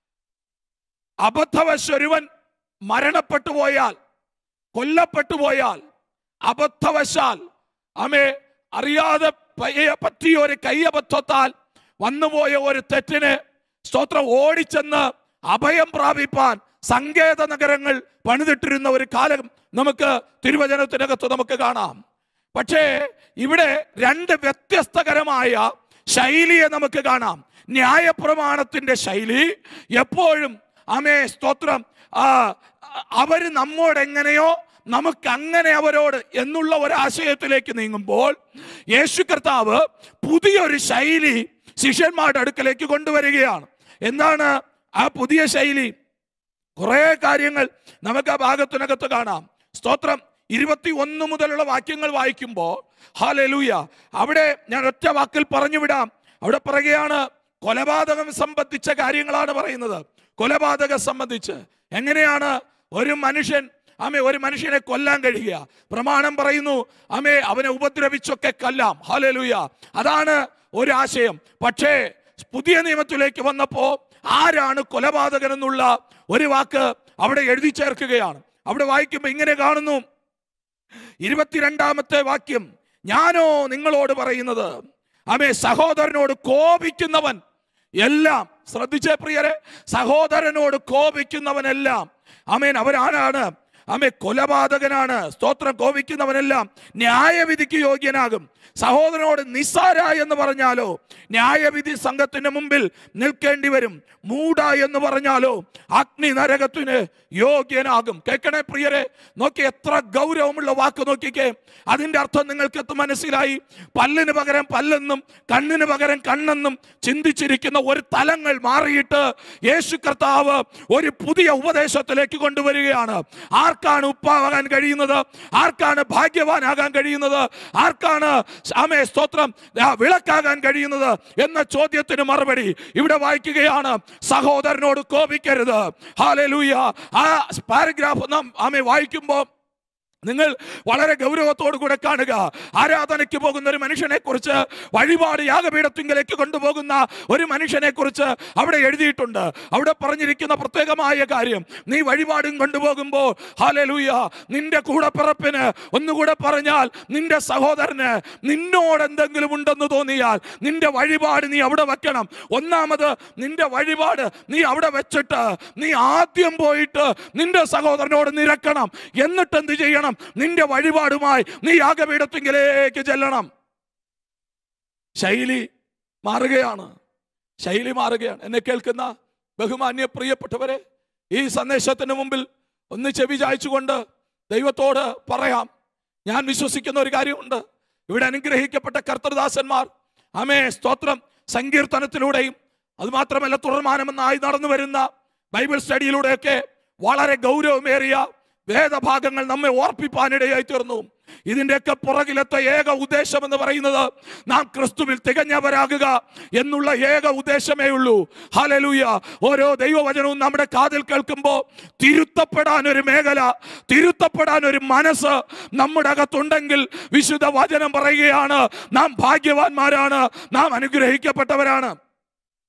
അബദ്ധവശൊരുവൻ മരണപ്പെട്ടു പോയാൽ കൊല്ലപ്പെട്ടു പോയാൽ അബദ്ധവശാൽ അമേ അറിയാതെ പയ്യ- പറ്റിയ ഒരു കയ്യബദ്ധത്താൽ വന്നുപോയ ഒരു തെറ്റിന് സ്തോത്രം ഓടിച്ചെന്ന് അഭയം പ്രാപിപ്പാൻ സങ്കേത നഗരങ്ങൾ പണിതിട്ടിരുന്ന ഒരു കാലം നമുക്ക് തിരുവചനത്തിനകത്ത് നമുക്ക് കാണാം പക്ഷേ ഇവിടെ രണ്ട് വ്യത്യസ്തകരമായ ശൈലിയെ നമുക്ക് കാണാം ന്യായപ്രമാണത്തിന്റെ ശൈലി എപ്പോഴും അമേ സ്തോത്രം ആ, അവര് നമ്മോട് എങ്ങനെയോ നമുക്ക് അങ്ങനെ അവരോട് എന്നുള്ള ഒരു ആശയത്തിലേക്ക് നീങ്ങുമ്പോൾ യേശു കർത്താവ് പുതിയൊരു ശൈലി ശിഷ്യന്മാരുടെ അടുക്കലേക്ക് കൊണ്ടുവരികയാണ് എന്താണ് ആ പുതിയ ശൈലി കുറെ കാര്യങ്ങൾ നമുക്ക് ആ ഭാഗത്തിനകത്ത് കാണാം സ്തോത്രം ഇരുപത്തി ഒന്ന് മുതലുള്ള വാക്യങ്ങൾ വായിക്കുമ്പോൾ ഹാലലൂയ അവിടെ ഞാൻ ഒറ്റ വാക്കിൽ പറഞ്ഞു വിടാം അവിടെ പറയുകയാണ് കൊലപാതകം സംബന്ധിച്ച കാര്യങ്ങളാണ് പറയുന്നത് കൊലപാതകം സംബന്ധിച്ച് എങ്ങനെയാണ് ഒരു മനുഷ്യൻ ആമേ ഒരു മനുഷ്യനെ കൊല്ലാൻ കഴിയുക പ്രമാണം പറയുന്നു ആമേ അവനെ ഉപദ്രവിച്ചൊക്കെ കൊല്ലാം ഹാലലൂയ അതാണ് ഒരു ആശയം പക്ഷേ പുതിയ നിയമത്തിലേക്ക് വന്നപ്പോ ആരാണ് കൊലപാതകൻ എന്നുള്ള ഒരു വാക്ക് അവിടെ എഴുതി ചേർക്കുകയാണ് അവിടെ വായിക്കുമ്പോൾ ഇങ്ങനെ കാണുന്നു ഇരുപത്തിരണ്ടാമത്തെ വാക്യം ഞാനോ നിങ്ങളോട് പറയുന്നത് ആമേ സഹോദരനോട് കോപിക്കുന്നവൻ എല്ലാം ശ്രദ്ധിച്ചേ പ്രിയരെ സഹോദരനോട് കോപിക്കുന്നവനെല്ലാം ആമേൻ അവരാരാണ് ആമേ കൊലപാതകനാണ് സ്തോത്രം കോപിക്കുന്നവനെല്ലാം ന്യായവിധിക്ക് യോഗ്യനാകും സഹോദരനോട് നിസ്സാര എന്ന് പറഞ്ഞാലോ ന്യായവിധി സംഘത്തിന് മുമ്പിൽ നിൽക്കേണ്ടി വരും മൂട എന്ന് പറഞ്ഞാലോ അഗ്നി നരകത്തിന് യോഗ്യനാകും കേൾക്കണേ പ്രിയരെ നോക്കി എത്ര ഗൗരവമുള്ള വാക്ക് നോക്കിക്കേ അതിന്റെ അർത്ഥം നിങ്ങൾക്ക് മനസ്സിലായി പല്ലിന് പകരം പല്ലെന്നും കണ്ണിന് പകരം കണ്ണെന്നും ചിന്തിച്ചിരിക്കുന്ന ഒരു തലങ്ങൾ മാറിയിട്ട് യേശു കർത്താവ് ഒരു പുതിയ ഉപദേശത്തിലേക്ക് കൊണ്ടുവരികയാണ് ആർക്കാണ് ഉപ്പാകാൻ കഴിയുന്നത് ആർക്കാണ് ഭാഗ്യവാനാകാൻ കഴിയുന്നത് ആർക്കാണ് ആമേ സ്തോത്രം ആ, വിളക്കാകാൻ കഴിയുന്നത് എന്ന ചോദ്യത്തിന് മറുപടി ഇവിടെ വായിക്കുകയാണ് സഹോദരനോട് കോപിക്കരുത് ഹാലലൂയ ആ പാരഗ്രാഫ് നാം ആമേ വായിക്കുമ്പോൾ നിങ്ങൾ വളരെ ഗൗരവത്തോടു കൂടെ കാണുക ആരാധനയ്ക്ക് പോകുന്ന ഒരു മനുഷ്യനെ കുറിച്ച് വഴിപാട് യാഗപീഠത്തിങ്കിലേക്ക് കൊണ്ടുപോകുന്ന ഒരു മനുഷ്യനെ കുറിച്ച് അവിടെ എഴുതിയിട്ടുണ്ട് അവിടെ പറഞ്ഞിരിക്കുന്ന പ്രത്യേകമായ കാര്യം നീ വഴിപാടും കൊണ്ടുപോകുമ്പോൾ ഹാലലൂയ നിന്റെ കൂടപ്പിറപ്പിന് ഒന്നുകൂടെ പറഞ്ഞാൽ നിന്റെ സഹോദരന് നിന്നോട് എന്തെങ്കിലും ഉണ്ടെന്ന് തോന്നിയാൽ നിന്റെ വഴിപാട് നീ അവിടെ വെക്കണം ഒന്നാമത് നിന്റെ വഴിപാട് നീ അവിടെ വെച്ചിട്ട് നീ ആദ്യം പോയിട്ട് നിന്റെ സഹോദരനോട് നിരക്കണം എന്നിട്ട് എന്ത് ചെയ്യണം നിന്റെ വഴിപാടുമായി നീ യാഗപീഠത്തിങ്കിലേക്ക് ചെല്ലണം ശൈലി മാറുകയാണ് ശൈലി മാറുകയാണ് എന്നെ കേൾക്കുന്ന ബഹുമാന്യ പ്രിയപ്പെട്ടവരെ ഈ സന്ദേശത്തിന് മുമ്പിൽ ഒന്ന് ചെവി ചായച്ചുകൊണ്ട് ദൈവത്തോട് പറയാം ഞാൻ വിശ്വസിക്കുന്ന ഒരു കാര്യമുണ്ട് ഇവിടെ അനുഗ്രഹിക്കപ്പെട്ട കർത്തൃദാസന്മാർ അമേ സ്തോത്രം സങ്കീർത്തനത്തിലൂടെയും അതുമാത്രമല്ല തുടർമാനമെന്നായി നടന്നു വരുന്ന ബൈബിൾ സ്റ്റഡിയിലൂടെയൊക്കെ വളരെ ഗൗരവമേറിയ വേദഭാഗങ്ങൾ നമ്മെ ഓർപ്പിപ്പാനിടയായി തീർന്നു ഇതിൻ്റെയൊക്കെ പുറകിലത്തെ ഏക ഉദ്ദേശം എന്ന് പറയുന്നത് നാം ക്രിസ്തുവിൽ തികഞ്ഞവരാകുക എന്നുള്ള ഏക ഉദ്ദേശമേ ഉള്ളൂ ഹാലലൂയ ഓരോ ദൈവവചനവും നമ്മുടെ കാതിൽ കേൾക്കുമ്പോൾ തിരുത്തപ്പെടാൻ ഒരു മേഖല തിരുത്തപ്പെടാൻ ഒരു മനസ്സ് നമ്മുടെ അകത്തുണ്ടെങ്കിൽ വിശുദ്ധ വചനം പറയുകയാണ് നാം ഭാഗ്യവാന്മാരാണ് നാം അനുഗ്രഹിക്കപ്പെട്ടവരാണ്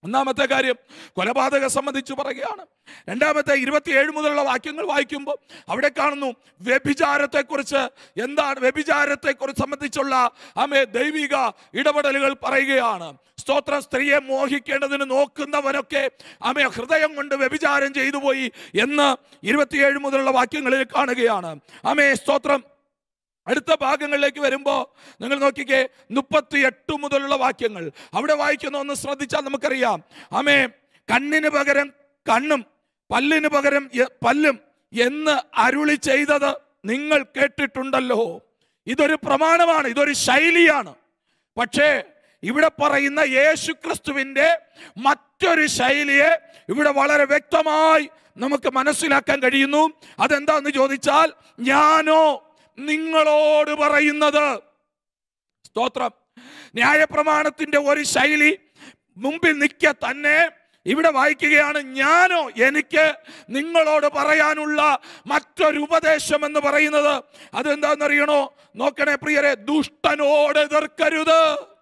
ഒന്നാമത്തെ കാര്യം കൊലപാതകം സംബന്ധിച്ച് പറയുകയാണ് രണ്ടാമത്തെ ഇരുപത്തിയേഴ് മുതലുള്ള വാക്യങ്ങൾ വായിക്കുമ്പോൾ അവിടെ കാണുന്നു വ്യഭിചാരത്തെക്കുറിച്ച് എന്താണ് വ്യഭിചാരത്തെക്കുറിച്ച് സംബന്ധിച്ചുള്ള ആമേ ദൈവിക ഇടപെടലുകൾ പറയുകയാണ് സ്തോത്രം സ്ത്രീയെ മോഹിക്കേണ്ടതിന് നോക്കുന്നവനൊക്കെ ആമേ ഹൃദയം കൊണ്ട് വ്യഭിചാരം ചെയ്തു പോയി എന്ന് ഇരുപത്തിയേഴ് മുതലുള്ള വാക്യങ്ങളിൽ കാണുകയാണ് ആമേ സ്തോത്രം അടുത്ത ഭാഗങ്ങളിലേക്ക് വരുമ്പോൾ നിങ്ങൾ നോക്കിക്കേ മുപ്പത്തി എട്ട് മുതലുള്ള വാക്യങ്ങൾ അവിടെ വായിക്കുന്ന ഒന്ന് ശ്രദ്ധിച്ചാൽ നമുക്കറിയാം ആമേ കണ്ണിന് പകരം കണ്ണും പല്ലിന് പകരം എ- പല്ലും എന്ന് അരുളി ചെയ്തത് നിങ്ങൾ കേട്ടിട്ടുണ്ടല്ലോ ഇതൊരു പ്രമാണമാണ് ഇതൊരു ശൈലിയാണ് പക്ഷേ ഇവിടെ പറയുന്ന യേശു ക്രിസ്തുവിന്റെ മറ്റൊരു ശൈലിയെ ഇവിടെ വളരെ വ്യക്തമായി നമുക്ക് മനസ്സിലാക്കാൻ കഴിയുന്നു അതെന്താന്ന് ചോദിച്ചാൽ ഞാനോ നിങ്ങളോട് പറയുന്നത് സ്തോത്രം ന്യായപ്രമാണത്തിന്റെ ഒരു ശൈലി മുമ്പിൽ നിൽക്കെ തന്നെ ഇവിടെ വായിക്കുകയാണ് ഞാനോ എനിക്ക് നിങ്ങളോട് പറയാനുള്ള മറ്റൊരു ഉപദേശം എന്ന് പറയുന്നത് അതെന്താണെന്നറിയണോ നോക്കണേ പ്രിയരെ ദുഷ്ടനോട് എതിർക്കരുത്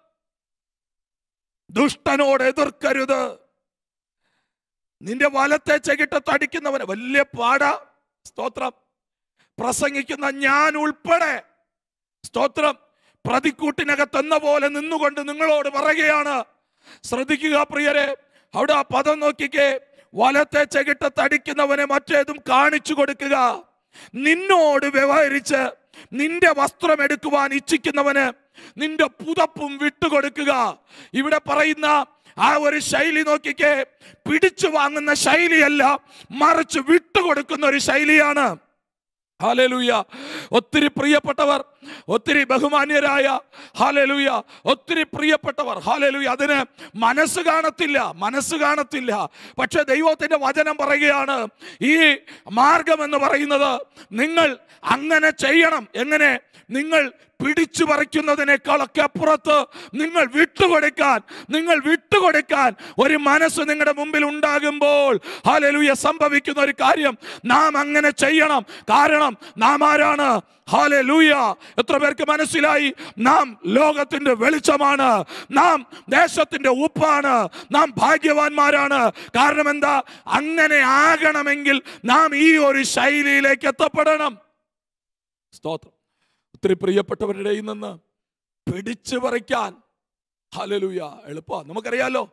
ദുഷ്ടനോട് എതിർക്കരുത് നിന്റെ വലത്തെ ചെകിട്ട തടിക്കുന്നവന് വലിയ പാടാ സ്തോത്രം പ്രസംഗിക്കുന്ന ഞാൻ ഉൾപ്പെടെ സ്തോത്രം പ്രതിക്കൂട്ടിനകത്തെന്ന പോലെ നിന്നുകൊണ്ട് നിങ്ങളോട് പറയുകയാണ് ശ്രദ്ധിക്കുക പ്രിയരെ അവിടെ ആ പദം നോക്കിക്കേ വലത്തെ ചെകിട്ട തടിക്കുന്നവനെ മറ്റേതും കാണിച്ചു കൊടുക്കുക നിന്നോട് വ്യവഹരിച്ച് നിന്റെ വസ്ത്രം എടുക്കുവാൻ ഇച്ഛിക്കുന്നവന് നിന്റെ പുതപ്പും വിട്ടുകൊടുക്കുക ഇവിടെ പറയുന്ന ആ ഒരു ശൈലി നോക്കിക്കേ പിടിച്ചു വാങ്ങുന്ന ശൈലിയല്ല മറിച്ച് വിട്ടുകൊടുക്കുന്ന ഒരു ശൈലിയാണ് ഹാലലൂയ ഒത്തിരി പ്രിയപ്പെട്ടവർ ഒത്തിരി ബഹുമാന്യരായ ഹാലലൂയ ഒത്തിരി പ്രിയപ്പെട്ടവർ ഹാലലൂയ അതിന് മനസ്സ് കാണത്തില്ല മനസ്സ് കാണത്തില്ല പക്ഷെ ദൈവത്തിന്റെ വചനം പറയുകയാണ് ഈ മാർഗം എന്ന് പറയുന്നത് നിങ്ങൾ അങ്ങനെ ചെയ്യണം എങ്ങനെ നിങ്ങൾ പിടിച്ചു പറിക്കുന്നതിനേക്കാളൊക്കെ അപ്പുറത്ത് നിങ്ങൾ വിട്ടുകൊടുക്കാൻ നിങ്ങൾ വിട്ടുകൊടുക്കാൻ ഒരു മനസ്സ് നിങ്ങളുടെ മുമ്പിൽ ഉണ്ടാകുമ്പോൾ ഹാലലൂയ സംഭവിക്കുന്ന ഒരു കാര്യം നാം അങ്ങനെ ചെയ്യണം കാരണം നാം ആരാണ് ഹാലലൂയ എത്ര പേർക്ക് മനസ്സിലായി നാം ലോകത്തിന്റെ വെളിച്ചമാണ് നാം ദേശത്തിന്റെ ഉപ്പാണ് നാം ഭാഗ്യവാന്മാരാണ് കാരണം എന്താ അങ്ങനെ ആകണമെങ്കിൽ നാം ഈ ഒരു ശൈലിയിലേക്ക് എത്തപ്പെടണം സ്തോത്രം ഒത്തിരി പ്രിയപ്പെട്ടവരുടെ കയ്യിൽ നിന്ന് പിടിച്ചു പറിക്കാൻ ഹലലൂയ എളുപ്പ നമുക്കറിയാലോ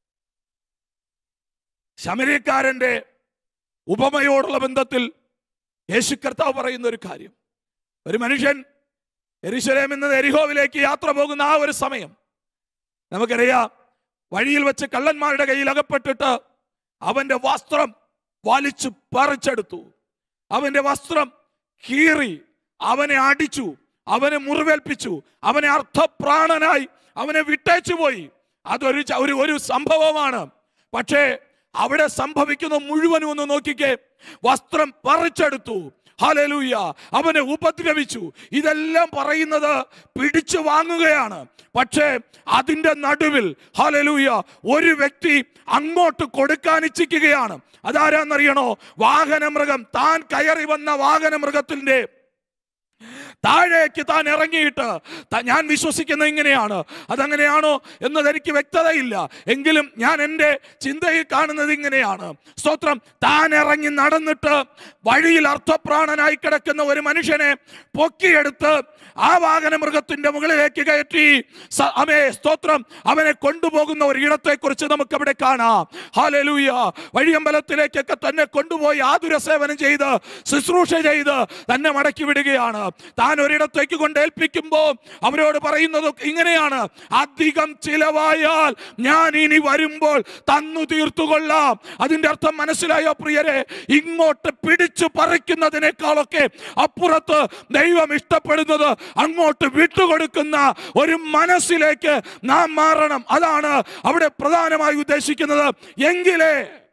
ശമരിക്കാരന്റെ ഉപമയോടുള്ള ബന്ധത്തിൽ യേശു കർത്താവ് പറയുന്ന ഒരു കാര്യം ഒരു മനുഷ്യൻ എരിശലേമിൽ നിന്ന് എരിഹോവിലേക്ക് യാത്ര പോകുന്ന ആ ഒരു സമയം നമുക്കറിയാം വഴിയിൽ വെച്ച് കള്ളന്മാരുടെ കയ്യിൽ അകപ്പെട്ടിട്ട് അവന്റെ വസ്ത്രം വലിച്ചു പറിച്ചെടുത്തു അവന്റെ വസ്ത്രം കീറി അവനെ അടിച്ചു അവനെ മുറിവേൽപ്പിച്ചു അവനെ അർത്ഥപ്രാണനായി അവനെ വിട്ടേച്ചു പോയി അതൊരു ച- ഒരു ഒരു സംഭവമാണ് പക്ഷേ അവിടെ സംഭവിക്കുന്ന മുഴുവനും ഒന്ന് നോക്കിക്കേ വസ്ത്രം പറിച്ചെടുത്തു ഹാലലൂയ അവനെ ഉപദ്രവിച്ചു ഇതെല്ലാം പറയുന്നത് പിടിച്ചു വാങ്ങുകയാണ് പക്ഷേ അതിന്റെ നടുവിൽ ഹാലലൂയ ഒരു വ്യക്തി അങ്ങോട്ട് കൊടുക്കാൻ ഇച്ഛിക്കുകയാണ് അതാരാന്നറിയണോ വാഹനമൃഗം താൻ കയറി വന്ന വാഹനമൃഗത്തിന്റെ താഴേക്ക് താൻ ഇറങ്ങിയിട്ട് ത- ഞാൻ വിശ്വസിക്കുന്ന ഇങ്ങനെയാണ് അതങ്ങനെയാണോ എന്നത് എനിക്ക് വ്യക്തതയില്ല എങ്കിലും ഞാൻ എൻ്റെ ചിന്തയിൽ കാണുന്നത് ഇങ്ങനെയാണ് സ്തോത്രം താൻ ഇറങ്ങി നടന്നിട്ട് വഴിയിൽ അർത്ഥപ്രാണനായി കിടക്കുന്ന ഒരു മനുഷ്യനെ പൊക്കിയെടുത്ത് ആ വാഹന മൃഗത്തിന്റെ മുകളിലേക്ക് കയറ്റി സ- അവയെ സ്തോത്രം അവനെ കൊണ്ടുപോകുന്ന ഒരു ഇടത്തെക്കുറിച്ച് നമുക്ക് അവിടെ കാണാം ഹാലലൂയ വഴിയമ്പലത്തിലേക്കൊക്കെ തന്നെ കൊണ്ടുപോയി ആതുര സേവനം ചെയ്ത് ശുശ്രൂഷ ചെയ്ത് തന്നെ മടക്കി വിടുകയാണ് താൻ ഒരിടത്തേക്ക് കൊണ്ട് ഏൽപ്പിക്കുമ്പോൾ അവരോട് പറയുന്നത് ഇങ്ങനെയാണ് അധികം ചിലവായാൽ ഞാൻ ഇനി വരുമ്പോൾ തന്നു തീർത്തുകൊള്ളാം അതിന്റെ അർത്ഥം മനസ്സിലായോ പ്രിയരെ ഇങ്ങോട്ട് പിടിച്ചു പറിക്കുന്നതിനേക്കാളൊക്കെ അപ്പുറത്ത് ദൈവം ഇഷ്ടപ്പെടുന്നത് അങ്ങോട്ട് വിട്ടുകൊടുക്കുന്ന ഒരു മനസ്സിലേക്ക് നാം മാറണം അതാണ് അവിടെ പ്രധാനമായി ഉദ്ദേശിക്കുന്നത് എങ്കിലേ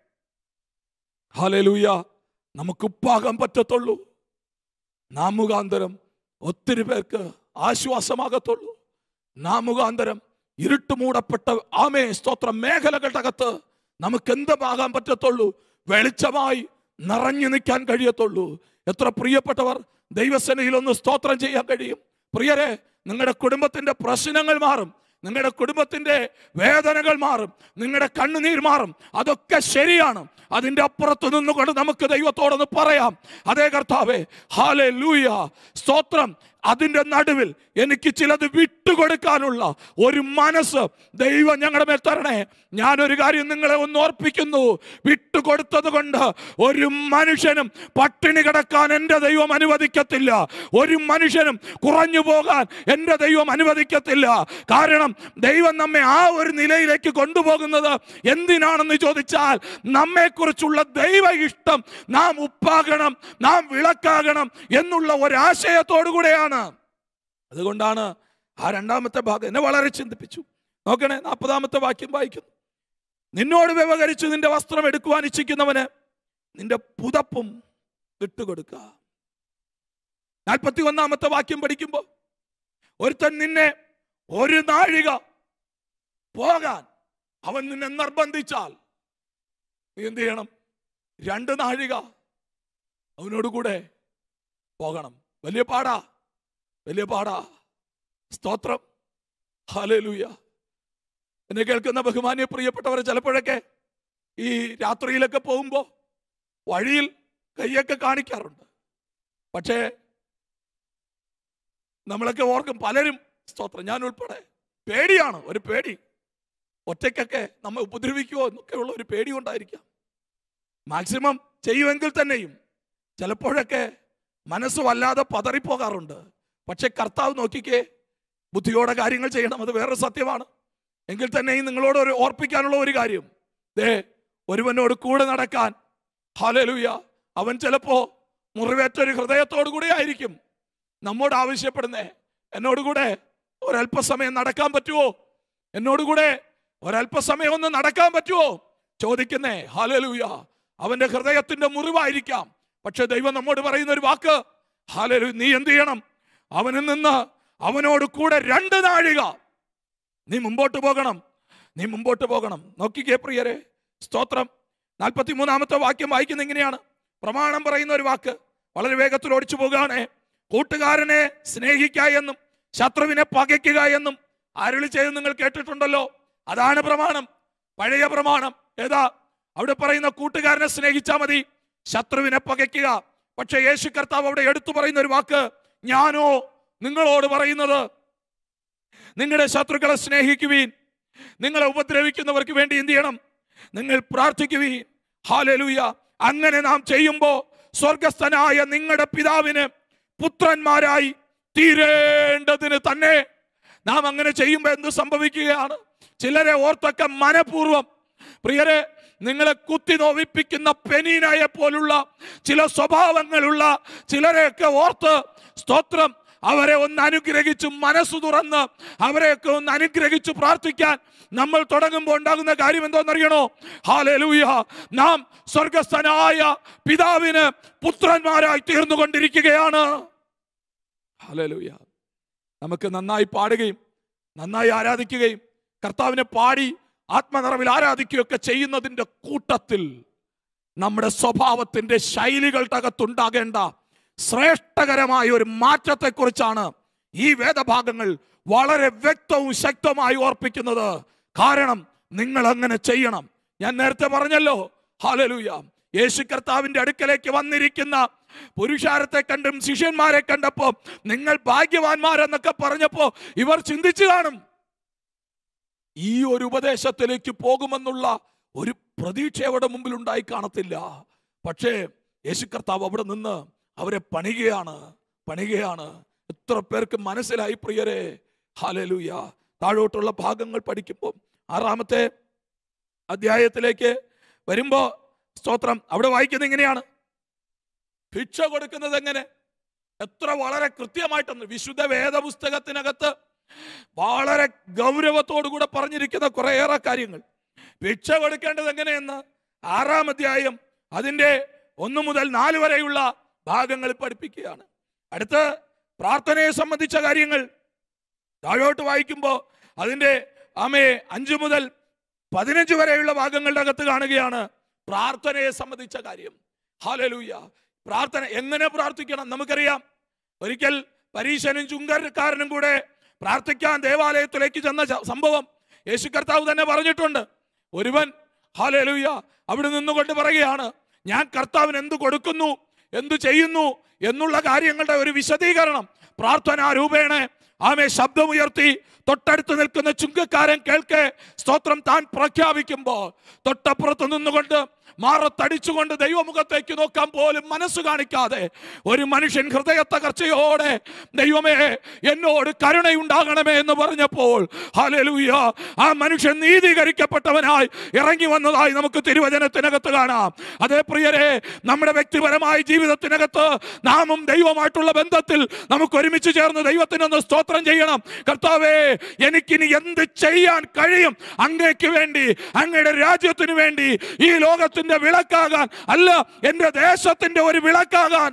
ഹലലൂയ നമുക്ക് ഉപ്പാകാൻ പറ്റത്തുള്ളൂ നാം മുഖാന്തരം ഒത്തിരി പേർക്ക് ആശ്വാസമാകത്തുള്ളൂ നാം മുഖാന്തരം ഇരുട്ട് മൂടപ്പെട്ട ആമേ സ്തോത്രം മേഖലകളുടെ അകത്ത് നമുക്ക് എന്തുമാകാൻ പറ്റത്തുള്ളൂ വെളിച്ചമായി നിറഞ്ഞു നിൽക്കാൻ കഴിയത്തുള്ളൂ എത്ര പ്രിയപ്പെട്ടവർ ദൈവസേനയിൽ ഒന്ന് സ്തോത്രം ചെയ്യാൻ കഴിയും പ്രിയരെ നിങ്ങളുടെ കുടുംബത്തിന്റെ പ്രശ്നങ്ങൾ മാറും നിങ്ങളുടെ കുടുംബത്തിന്റെ വേദനകൾ മാറും നിങ്ങളുടെ കണ്ണുനീർ മാറും അതൊക്കെ ശരിയാണ് അതിന്റെ അപ്പുറത്ത് നിന്നുകൊണ്ട് നമുക്ക് ദൈവത്തോടൊന്ന് പറയാം അതേ കർത്താവേ ഹാലേ ലൂയ സ്തോത്രം അതിന്റെ നടുവിൽ എനിക്ക് ചിലത് വിട്ടുകൊടുക്കാനുള്ള ഒരു മനസ്സ് ദൈവം ഞങ്ങളുടെ മേൽ തരണേ ഞാനൊരു കാര്യം നിങ്ങളെ ഒന്ന് ഓർപ്പിക്കുന്നു വിട്ടുകൊടുത്തത് കൊണ്ട് ഒരു മനുഷ്യനും പട്ടിണി കിടക്കാൻ എൻ്റെ ദൈവം അനുവദിക്കത്തില്ല ഒരു മനുഷ്യനും കുറഞ്ഞു പോകാൻ എൻ്റെ ദൈവം അനുവദിക്കത്തില്ല കാരണം ദൈവം നമ്മെ ആ ഒരു നിലയിലേക്ക് കൊണ്ടുപോകുന്നത് എന്തിനാണെന്ന് ചോദിച്ചാൽ നമ്മെക്കുറിച്ചുള്ള ദൈവ ഇഷ്ടം നാം ഉപ്പാകണം നാം വിളക്കാകണം എന്നുള്ള ഒരാശയത്തോടു കൂടെയാണ് അതുകൊണ്ടാണ് ആ രണ്ടാമത്തെ ഭാഗം എന്നെ വളരെ ചിന്തിപ്പിച്ചു നോക്കണേ നാൽപ്പതാമത്തെ വാക്യം വായിക്കുന്നു നിന്നോട് വ്യവഹരിച്ച് നിന്റെ വസ്ത്രം എടുക്കുവാൻ ഇച്ഛിക്കുന്നവന് നിന്റെ പുതപ്പും വിട്ടുകൊടുക്കുക നാൽപ്പത്തി ഒന്നാമത്തെ വാക്യം പഠിക്കുമ്പോൾ ഒരുത്തൻ നിന്നെ ഒരു നാഴിക പോകാൻ അവൻ നിന്നെ നിർബന്ധിച്ചാൽ നീ എന്ത് ചെയ്യണം രണ്ട് നാഴിക അവനോട് കൂടെ പോകണം വലിയ പാടാ വലിയ പാടാ സ്തോത്രം ഹാലൂയ എന്നെ കേൾക്കുന്ന ബഹുമാന്യ പ്രിയപ്പെട്ടവരെ ചിലപ്പോഴൊക്കെ ഈ രാത്രിയിലൊക്കെ പോകുമ്പോൾ വഴിയിൽ കൈയൊക്കെ കാണിക്കാറുണ്ട് പക്ഷേ നമ്മളൊക്കെ ഓർക്കും പലരും സ്തോത്രം ഞാൻ ഉൾപ്പെടെ പേടിയാണ് ഒരു പേടി ഒറ്റയ്ക്കൊക്കെ നമ്മെ ഉപദ്രവിക്കുമോ എന്നൊക്കെയുള്ള ഒരു പേടി കൊണ്ടായിരിക്കാം മാക്സിമം ചെയ്യുമെങ്കിൽ തന്നെയും ചിലപ്പോഴൊക്കെ മനസ്സ് വല്ലാതെ പതറിപ്പോകാറുണ്ട് പക്ഷെ കർത്താവ് നോക്കിക്കേ ബുദ്ധിയോടെ കാര്യങ്ങൾ ചെയ്യണം അത് വേറൊരു സത്യമാണ് എങ്കിൽ തന്നെയും നിങ്ങളോട് ഒരു ഓർപ്പിക്കാനുള്ള ഒരു കാര്യം ദേ ഒരുവനോട് കൂടെ നടക്കാൻ ഹാലലൂയ അവൻ ചിലപ്പോ മുറിവേറ്റൊരു ഹൃദയത്തോടു കൂടെ ആയിരിക്കും നമ്മോട് ആവശ്യപ്പെടുന്നേ എന്നോട് കൂടെ ഒരല്പസമയം നടക്കാൻ പറ്റുമോ എന്നോട് കൂടെ ഒരല്പസമയം ഒന്ന് നടക്കാൻ പറ്റുമോ ചോദിക്കുന്നേ ഹാലലൂയ അവന്റെ ഹൃദയത്തിന്റെ മുറിവായിരിക്കാം പക്ഷെ ദൈവം നമ്മോട് പറയുന്ന ഒരു വാക്ക് ഹാലലു നീ എന്ത് ചെയ്യണം അവനിൽ നിന്ന് അവനോട് കൂടെ രണ്ട് നാഴിക നീ മുമ്പോട്ട് പോകണം നീ മുമ്പോട്ട് പോകണം നോക്കിക്കേ പ്രിയരെ സ്തോത്രം നാൽപ്പത്തി മൂന്നാമത്തെ വാക്യം വായിക്കുന്ന എങ്ങനെയാണ് പ്രമാണം പറയുന്ന ഒരു വാക്ക് വളരെ വേഗത്തിൽ ഓടിച്ചു പോകുകയാണ് കൂട്ടുകാരനെ സ്നേഹിക്കുക എന്നും ശത്രുവിനെ പകയ്ക്കുക എന്നും അരുളി ചെയ്ത് നിങ്ങൾ കേട്ടിട്ടുണ്ടല്ലോ അതാണ് പ്രമാണം പഴയ പ്രമാണം ഏതാ അവിടെ പറയുന്ന കൂട്ടുകാരനെ സ്നേഹിച്ചാൽ മതി ശത്രുവിനെ പകയ്ക്കുക പക്ഷെ യേശു കർത്താവ് അവിടെ എടുത്തു പറയുന്ന ഒരു വാക്ക് ഞാനോ നിങ്ങളോട് പറയുന്നത് നിങ്ങളുടെ ശത്രുക്കളെ സ്നേഹിക്കുവീൻ നിങ്ങളെ ഉപദ്രവിക്കുന്നവർക്ക് വേണ്ടി എന്ത് ചെയ്യണം നിങ്ങൾ പ്രാർത്ഥിക്കുവീൻ ഹാലലൂയ അങ്ങനെ നാം ചെയ്യുമ്പോൾ സ്വർഗസ്ഥനായ നിങ്ങളുടെ പിതാവിന് പുത്രന്മാരായി തീരേണ്ടതിന് തന്നെ നാം അങ്ങനെ ചെയ്യുമ്പോൾ എന്ത് സംഭവിക്കുകയാണ് ചിലരെ ഓർത്തൊക്കെ മനപൂർവം പ്രിയരെ നിങ്ങളെ കുത്തി നോവിപ്പിക്കുന്ന പെനീനയെ പോലുള്ള ചില സ്വഭാവങ്ങളുള്ള ചിലരെയൊക്കെ ഓർത്ത് സ്തോത്രം അവരെ ഒന്ന് അനുഗ്രഹിച്ച് മനസ്സു തുറന്ന് അവരെയൊക്കെ ഒന്ന് അനുഗ്രഹിച്ച് പ്രാർത്ഥിക്കാൻ നമ്മൾ തുടങ്ങുമ്പോൾ ഉണ്ടാകുന്ന കാര്യം എന്തോന്നറിയണോ ഹാലലൂയ നാം സ്വർഗസ്ഥനായ പിതാവിന് പുത്രന്മാരായി തീർന്നുകൊണ്ടിരിക്കുകയാണ് ഹാലലൂയ നമുക്ക് നന്നായി പാടുകയും നന്നായി ആരാധിക്കുകയും കർത്താവിനെ പാടി ആത്മനിറവിൽ ആരാധിക്കുകയൊക്കെ ചെയ്യുന്നതിൻ്റെ കൂട്ടത്തിൽ നമ്മുടെ സ്വഭാവത്തിന്റെ ശൈലികളുടെ അകത്തുണ്ടാകേണ്ട ശ്രേഷ്ഠകരമായ ഒരു മാറ്റത്തെക്കുറിച്ചാണ് ഈ വേദഭാഗങ്ങൾ വളരെ വ്യക്തവും ശക്തമായി ഓർപ്പിക്കുന്നത് കാരണം നിങ്ങൾ അങ്ങനെ ചെയ്യണം ഞാൻ നേരത്തെ പറഞ്ഞല്ലോ ഹാലലൂയ യേശു കർത്താവിന്റെ അടുക്കലേക്ക് വന്നിരിക്കുന്ന പുരുഷാരത്തെ കണ്ടും ശിഷ്യന്മാരെ കണ്ടപ്പോ നിങ്ങൾ ഭാഗ്യവാന്മാരെന്നൊക്കെ പറഞ്ഞപ്പോ ഇവർ ചിന്തിച്ചു കാണും ഈ ഒരു ഉപദേശത്തിലേക്ക് പോകുമെന്നുള്ള ഒരു പ്രതീക്ഷ അവിടെ മുമ്പിൽ ഉണ്ടായി കാണത്തില്ല പക്ഷേ യേശു കർത്താവ് അവിടെ നിന്ന് അവരെ പണികയാണ് പണികയാണ് എത്ര പേർക്ക് മനസ്സിലായി പ്രിയരെ ഹാലലൂയ താഴോട്ടുള്ള ഭാഗങ്ങൾ പഠിക്കുമ്പോൾ ആറാമത്തെ അധ്യായത്തിലേക്ക് വരുമ്പോ സ്തോത്രം അവിടെ വായിക്കുന്നത് എങ്ങനെയാണ് ഭിക്ഷ കൊടുക്കുന്നത് എങ്ങനെ എത്ര വളരെ കൃത്യമായിട്ടൊന്ന് വിശുദ്ധ വേദപുസ്തകത്തിനകത്ത് വളരെ ഗൗരവത്തോടു കൂടെ പറഞ്ഞിരിക്കുന്ന കുറേയേറെ കാര്യങ്ങൾ ഭിക്ഷ കൊടുക്കേണ്ടത് എങ്ങനെയെന്ന് ആറാം അധ്യായം അതിൻ്റെ ഒന്ന് മുതൽ നാല് വരെയുള്ള ഭാഗങ്ങൾ പഠിപ്പിക്കുകയാണ് അടുത്ത് പ്രാർത്ഥനയെ സംബന്ധിച്ച കാര്യങ്ങൾ താഴോട്ട് വായിക്കുമ്പോൾ അതിൻ്റെ ആമേ അഞ്ചു മുതൽ പതിനഞ്ച് വരെയുള്ള ഭാഗങ്ങളുടെ അകത്ത് കാണുകയാണ് പ്രാർത്ഥനയെ സംബന്ധിച്ച കാര്യം ഹാലലൂയ പ്രാർത്ഥന എങ്ങനെ പ്രാർത്ഥിക്കണം നമുക്കറിയാം ഒരിക്കൽ പരീശനും ചുങ്കരക്കാരനും കൂടെ പ്രാർത്ഥിക്കാൻ ദേവാലയത്തിലേക്ക് ചെന്ന ച- സംഭവം യേശു കർത്താവ് തന്നെ പറഞ്ഞിട്ടുണ്ട് ഒരുവൻ ഹാലേലൂയ അവിടെ നിന്നുകൊണ്ട് പറയുകയാണ് ഞാൻ കർത്താവിന് എന്ത് കൊടുക്കുന്നു എന്തു ചെയ്യുന്നു എന്നുള്ള കാര്യങ്ങളുടെ ഒരു വിശദീകരണം പ്രാർത്ഥനാ രൂപേണ ആമെ ശബ്ദമുയർത്തി തൊട്ടടുത്ത് നിൽക്കുന്ന ചുങ്കക്കാരൻ കേൾക്കെ സ്തോത്രം താൻ പ്രഖ്യാപിക്കുമ്പോൾ തൊട്ടപ്പുറത്ത് നിന്നുകൊണ്ട് മാറത്തടിച്ചുകൊണ്ട് ദൈവമുഖത്തേക്ക് നോക്കാൻ പോലും മനസ്സ് കാണിക്കാതെ ഒരു മനുഷ്യൻ ഹൃദയ തകർച്ചയോടെ ദൈവമേ എന്നോട് കരുണയുണ്ടാകണമേ എന്ന് പറഞ്ഞപ്പോൾ ഹല്ലേലൂയ ആ മനുഷ്യൻ നീതീകരിക്കപ്പെട്ടവനായി ഇറങ്ങി വന്നതായി നമുക്ക് തിരുവചനത്തിനകത്ത് കാണാം അതേ പ്രിയരെ നമ്മുടെ വ്യക്തിപരമായ ജീവിതത്തിനകത്ത് നാമും ദൈവമായിട്ടുള്ള ബന്ധത്തിൽ നമുക്ക് ഒരുമിച്ച് ചേർന്ന് ദൈവത്തിനൊന്ന് സ്തോത്രം ചെയ്യണം കർത്താവേ എനിക്കിനി എന്ത് ചെയ്യാൻ കഴിയും അങ്ങേക്ക് വേണ്ടി അങ്ങയുടെ രാജ്യത്തിന് വേണ്ടി ഈ ലോകത്തിന്റെ വിളക്കാകാൻ അല്ല എന്റെ ദേശത്തിന്റെ ഒരു വിളക്കാകാൻ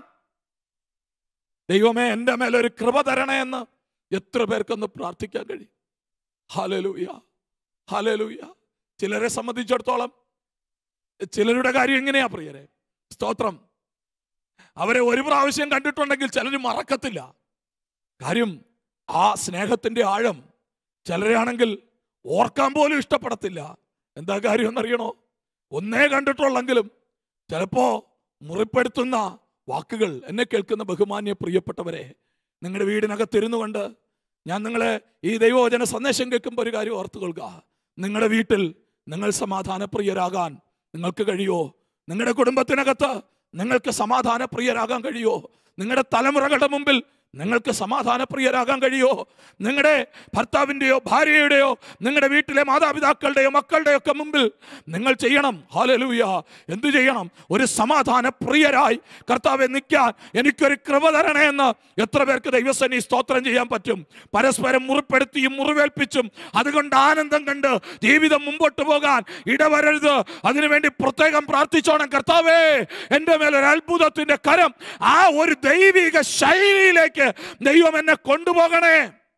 ദൈവമേ എൻ്റെ മേലൊരു കൃപ തരണേ എന്ന് എത്ര പേർക്കൊന്ന് പ്രാർത്ഥിക്കാൻ കഴിയും ഹലലൂയ ഹലലൂയ ചിലരെ സംബന്ധിച്ചിടത്തോളം ചിലരുടെ കാര്യം എങ്ങനെയാ പ്രിയരെ സ്തോത്രം അവരെ ഒരു പ്രാവശ്യം കണ്ടിട്ടുണ്ടെങ്കിൽ ചിലർ മറക്കത്തില്ല കാര്യം ആ സ്നേഹത്തിന്റെ ആഴം ചിലരാണെങ്കിൽ ഓർക്കാൻ പോലും ഇഷ്ടപ്പെടത്തില്ല എന്താ കാര്യം എന്നറിയണോ ഒന്നേ കണ്ടിട്ടുള്ളെങ്കിലും ചിലപ്പോ മുറിപ്പെടുത്തുന്ന വാക്കുകൾ എന്നെ കേൾക്കുന്ന ബഹുമാന്യ പ്രിയപ്പെട്ടവരെ നിങ്ങളുടെ വീടിനകത്തിരുന്നു കൊണ്ട് ഞാൻ നിങ്ങളെ ഈ ദൈവവചന സന്ദേശം കേൾക്കുമ്പോൾ ഒരു കാര്യം ഓർത്തു കൊള്ളുക നിങ്ങളുടെ വീട്ടിൽ നിങ്ങൾ സമാധാനപ്രിയരാകാൻ നിങ്ങൾക്ക് കഴിയോ നിങ്ങളുടെ കുടുംബത്തിനകത്ത് നിങ്ങൾക്ക് സമാധാനപ്രിയരാകാൻ കഴിയോ നിങ്ങളുടെ തലമുറകളുടെ മുമ്പിൽ നിങ്ങൾക്ക് സമാധാനപ്രിയരാകാൻ കഴിയോ നിങ്ങളുടെ ഭർത്താവിൻ്റെയോ ഭാര്യയുടെയോ നിങ്ങളുടെ വീട്ടിലെ മാതാപിതാക്കളുടെയോ മക്കളുടെയോ ഒക്കെ മുമ്പിൽ നിങ്ങൾ ചെയ്യണം ഹാലലൂയ എന്തു ചെയ്യണം ഒരു സമാധാന പ്രിയരായി കർത്താവെ നിൽക്കാൻ എനിക്കൊരു കൃപ തരണേ എന്ന് എത്ര പേർക്ക് ദൈവസേനി സ്തോത്രം ചെയ്യാൻ പറ്റും പരസ്പരം മുറിപ്പെടുത്തിയും മുറിവേൽപ്പിച്ചും അതുകൊണ്ട് ആനന്ദം കണ്ട് ജീവിതം മുമ്പോട്ട് പോകാൻ ഇടവരരുത് അതിനുവേണ്ടി പ്രത്യേകം പ്രാർത്ഥിച്ചോണം കർത്താവേ എൻ്റെ മേലൊരു അത്ഭുതത്തിന്റെ കരം ആ ഒരു ദൈവിക ശൈലിയിലേക്ക് ദൈവം എന്നെ കൊണ്ടുപോകണേ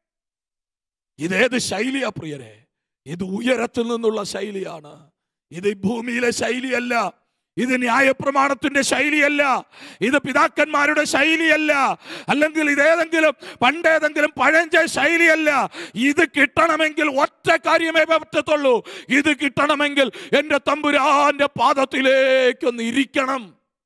ഇതേത് ശൈലിയാ പ്രിയരെ ഇത് ഉയരത്തിൽ നിന്നുള്ള ശൈലിയാണ് ഇത് ഈ ഭൂമിയിലെ ശൈലിയല്ല ഇത് ന്യായപ്രമാണത്തിന്റെ ശൈലിയല്ല ഇത് പിതാക്കന്മാരുടെ ശൈലിയല്ല അല്ലെങ്കിൽ ഇതേതെങ്കിലും പണ്ടേതെങ്കിലും പഴഞ്ച ശൈലിയല്ല ഇത് കിട്ടണമെങ്കിൽ ഒറ്റ കാര്യമേ പറ്റത്തുള്ളൂ ഇത് കിട്ടണമെങ്കിൽ എൻ്റെ തമ്പുരാന്റെ പാദത്തിലേക്കൊന്ന് ഇരിക്കണം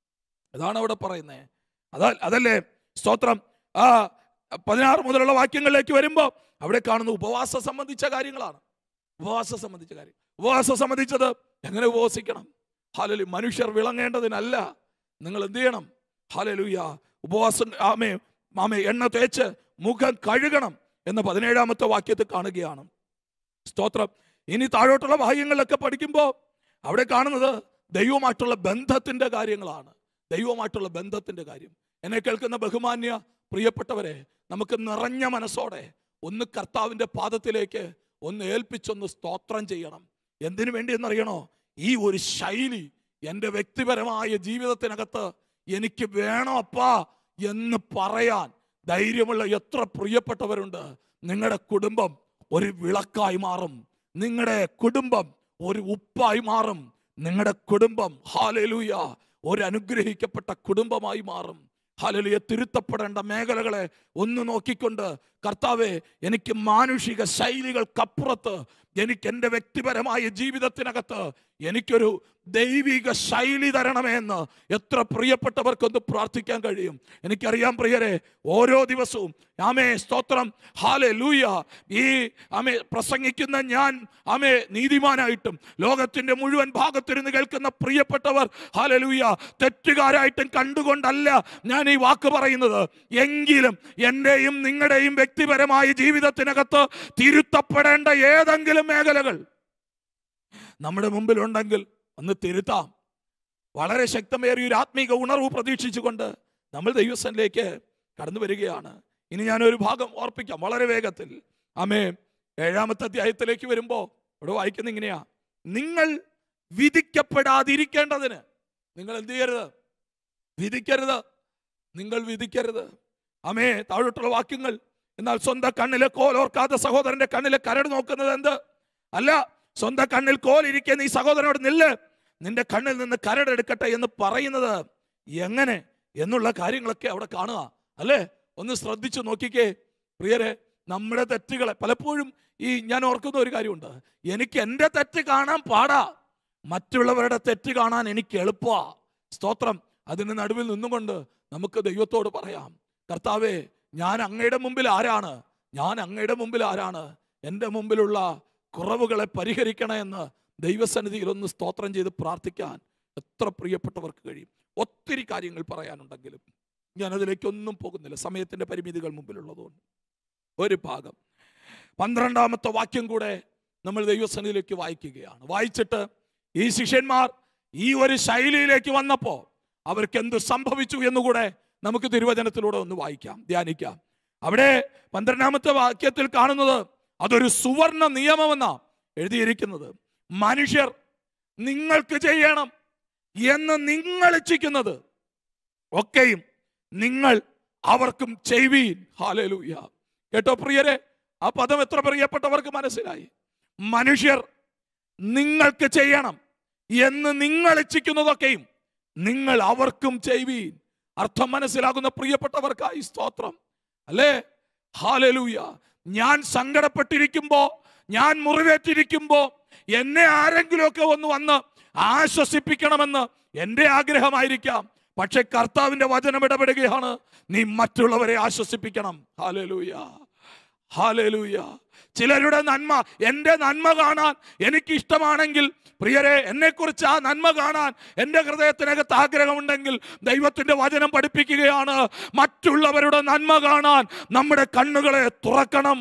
അതാണ് അവിടെ പറയുന്നത് അതാ അതല്ലേ സ്തോത്രം ആ പതിനാറ് മുതലുള്ള വാക്യങ്ങളിലേക്ക് വരുമ്പോൾ അവിടെ കാണുന്ന ഉപവാസം സംബന്ധിച്ച കാര്യങ്ങളാണ് ഉപവാസം സംബന്ധിച്ച കാര്യം ഉപവാസം സംബന്ധിച്ചത് എങ്ങനെ ഉപവസിക്കണം ഹാലലു മനുഷ്യർ വിളങ്ങേണ്ടതിനല്ല നിങ്ങൾ എന്ത് ചെയ്യണം ഹാലലുയ ഉപവാസം ആമേ ആമേ എണ്ണ തേച്ച് മുഖം കഴുകണം എന്ന പതിനേഴാമത്തെ വാക്യത്തിൽ കാണുകയാണ് സ്തോത്രം ഇനി താഴോട്ടുള്ള ഭാഗ്യങ്ങളിലൊക്കെ പഠിക്കുമ്പോൾ അവിടെ കാണുന്നത് ദൈവമായിട്ടുള്ള ബന്ധത്തിന്റെ കാര്യങ്ങളാണ് ദൈവമായിട്ടുള്ള ബന്ധത്തിന്റെ കാര്യം എന്നെ കേൾക്കുന്ന ബഹുമാന്യ പ്രിയപ്പെട്ടവരെ നമുക്ക് നിറഞ്ഞ മനസ്സോടെ ഒന്ന് കർത്താവിന്റെ പാദത്തിലേക്ക് ഒന്ന് ഏൽപ്പിച്ചൊന്ന് സ്തോത്രം ചെയ്യണം എന്തിനു വേണ്ടി എന്നറിയണോ ഈ ഒരു ശൈലി എൻ്റെ വ്യക്തിപരമായ ജീവിതത്തിനകത്ത് എനിക്ക് വേണം അപ്പാ എന്ന് പറയാൻ ധൈര്യമുള്ള എത്ര പ്രിയപ്പെട്ടവരുണ്ട് നിങ്ങളുടെ കുടുംബം ഒരു വിളക്കായി മാറും നിങ്ങളുടെ കുടുംബം ഒരു ഉപ്പായി മാറും നിങ്ങളുടെ കുടുംബം ഹാലലൂയ ഒരു അനുഗ്രഹിക്കപ്പെട്ട കുടുംബമായി മാറും ഹാലലിയ തിരുത്തപ്പെടേണ്ട മേഖലകളെ ഒന്ന് നോക്കിക്കൊണ്ട് കർത്താവെ എനിക്ക് മാനുഷിക ശൈലികൾക്കപ്പുറത്ത് എനിക്ക് എൻ്റെ വ്യക്തിപരമായ ജീവിതത്തിനകത്ത് എനിക്കൊരു ദൈവിക ശൈലി തരണമേ എന്ന് എത്ര പ്രിയപ്പെട്ടവർക്കൊന്ന് പ്രാർത്ഥിക്കാൻ കഴിയും എനിക്കറിയാം പ്രിയരെ ഓരോ ദിവസവും ആമേ സ്തോത്രം ഹാലെ ലൂയ ഈ ആമേ പ്രസംഗിക്കുന്ന ഞാൻ ആമേ നീതിമാനായിട്ടും ലോകത്തിന്റെ മുഴുവൻ ഭാഗത്തിരുന്ന് കേൾക്കുന്ന പ്രിയപ്പെട്ടവർ ഹാലെ ലൂയ തെറ്റുകാരായിട്ടും കണ്ടുകൊണ്ടല്ല ഞാൻ ഈ വാക്ക് പറയുന്നത് എങ്കിലും എൻ്റെയും നിങ്ങളുടെയും വ്യക്തിപരമായ ജീവിതത്തിനകത്ത് തിരുത്തപ്പെടേണ്ട ഏതെങ്കിലും മേഖലകൾ നമ്മുടെ മുമ്പിലുണ്ടെങ്കിൽ ഒന്ന് തിരുത്താം വളരെ ശക്തമേറിയ ഒരു ആത്മീക ഉണർവ് പ്രതീക്ഷിച്ചുകൊണ്ട് നമ്മൾ ദൈവസ്ഥനിലേക്ക് കടന്നു വരികയാണ് ഇനി ഞാനൊരു ഭാഗം ഓർപ്പിക്കാം വളരെ വേഗത്തിൽ ആമേ ഏഴാമത്തെ അധ്യായത്തിലേക്ക് വരുമ്പോൾ ഇവിടെ വായിക്കുന്ന ഇങ്ങനെയാ നിങ്ങൾ വിധിക്കപ്പെടാതിരിക്കേണ്ടതിന് നിങ്ങൾ എന്ത് ചെയ്യരുത് വിധിക്കരുത് നിങ്ങൾ വിധിക്കരുത് അമേ താഴോട്ടുള്ള വാക്യങ്ങൾ എന്നാൽ സ്വന്തം കണ്ണിലെ കോൽ ഓർക്കാതെ സഹോദരന്റെ കണ്ണിലെ കരട് നോക്കുന്നത് എന്ത് അല്ല സ്വന്തം കണ്ണിൽ കോൽ ഇരിക്കുന്ന ഈ സഹോദരനോട് നില്ല് നിന്റെ കണ്ണിൽ നിന്ന് കരടെടുക്കട്ടെ എന്ന് പറയുന്നത് എങ്ങനെ എന്നുള്ള കാര്യങ്ങളൊക്കെ അവിടെ കാണുക അല്ലേ ഒന്ന് ശ്രദ്ധിച്ചു നോക്കിക്കേ പ്രിയരെ നമ്മുടെ തെറ്റുകളെ പലപ്പോഴും ഈ ഞാൻ ഓർക്കുന്ന ഒരു കാര്യമുണ്ട് എനിക്ക് എൻ്റെ തെറ്റ് കാണാൻ പാടാ മറ്റുള്ളവരുടെ തെറ്റ് കാണാൻ എനിക്ക് എളുപ്പമാ സ്തോത്രം അതിന് നടുവിൽ നിന്നുകൊണ്ട് നമുക്ക് ദൈവത്തോട് പറയാം കർത്താവേ ഞാൻ അങ്ങയുടെ മുമ്പിൽ ആരാണ് ഞാൻ അങ്ങയുടെ മുമ്പിൽ ആരാണ് എൻ്റെ മുമ്പിലുള്ള കുറവുകളെ പരിഹരിക്കണേ എന്ന് ദൈവസന്നിധിയിൽ ഒന്ന് സ്തോത്രം ചെയ്ത് പ്രാർത്ഥിക്കാൻ എത്ര പ്രിയപ്പെട്ടവർക്ക് കഴിയും ഒത്തിരി കാര്യങ്ങൾ പറയാനുണ്ടെങ്കിലും ഞാൻ അതിലേക്കൊന്നും പോകുന്നില്ല സമയത്തിന്റെ പരിമിതികൾ മുമ്പിലുള്ളതുകൊണ്ട് ഒരു ഭാഗം പന്ത്രണ്ടാമത്തെ വാക്യം കൂടെ നമ്മൾ ദൈവസന്നിധിയിലേക്ക് വായിക്കുകയാണ് വായിച്ചിട്ട് ഈ ശിഷ്യന്മാർ ഈ ഒരു ശൈലിയിലേക്ക് വന്നപ്പോൾ അവർക്ക് എന്ത് സംഭവിച്ചു എന്നുകൂടെ നമുക്ക് തിരുവചനത്തിലൂടെ ഒന്ന് വായിക്കാം ധ്യാനിക്കാം അവിടെ പന്ത്രണ്ടാമത്തെ വാക്യത്തിൽ കാണുന്നത് അതൊരു സുവർണ നിയമമെന്നാ എഴുതിയിരിക്കുന്നത് മനുഷ്യർ നിങ്ങൾക്ക് ചെയ്യണം എന്ന് നിങ്ങൾ ഇച്ഛിക്കുന്നത് ഒക്കെയും നിങ്ങൾ അവർക്കും ചെയ്വീൻ ഹാലലൂയ കേട്ടോ പ്രിയരെ ആ പദം എത്ര പ്രിയപ്പെട്ടവർക്ക് മനസ്സിലായി മനുഷ്യർ നിങ്ങൾക്ക് ചെയ്യണം എന്ന് നിങ്ങൾ ഇച്ഛിക്കുന്നതൊക്കെയും നിങ്ങൾ അവർക്കും ചെയ്വീൻ അർത്ഥം മനസ്സിലാകുന്ന പ്രിയപ്പെട്ടവർക്കായി സ്തോത്രം അല്ലേ ഹാലലൂയ ഞാൻ സങ്കടപ്പെട്ടിരിക്കുമ്പോ ഞാൻ മുറിവേറ്റിരിക്കുമ്പോ എന്നെ ആരെങ്കിലുമൊക്കെ ഒന്ന് വന്ന് ആശ്വസിപ്പിക്കണമെന്ന് എൻ്റെ ആഗ്രഹമായിരിക്കാം പക്ഷെ കർത്താവിന്റെ വചനം ഇടപെടുകയാണ് നീ മറ്റുള്ളവരെ ആശ്വസിപ്പിക്കണം ഹാലലൂയ ഹാലലൂയ ചിലരുടെ നന്മ എൻ്റെ നന്മ കാണാൻ എനിക്ക് ഇഷ്ടമാണെങ്കിൽ പ്രിയരെ എന്നെക്കുറിച്ച് ആ നന്മ കാണാൻ എൻ്റെ ഹൃദയത്തിനകത്ത് ആഗ്രഹമുണ്ടെങ്കിൽ ദൈവത്തിൻ്റെ വചനം പഠിപ്പിക്കുകയാണ് മറ്റുള്ളവരുടെ നന്മ കാണാൻ നമ്മുടെ കണ്ണുകളെ തുറക്കണം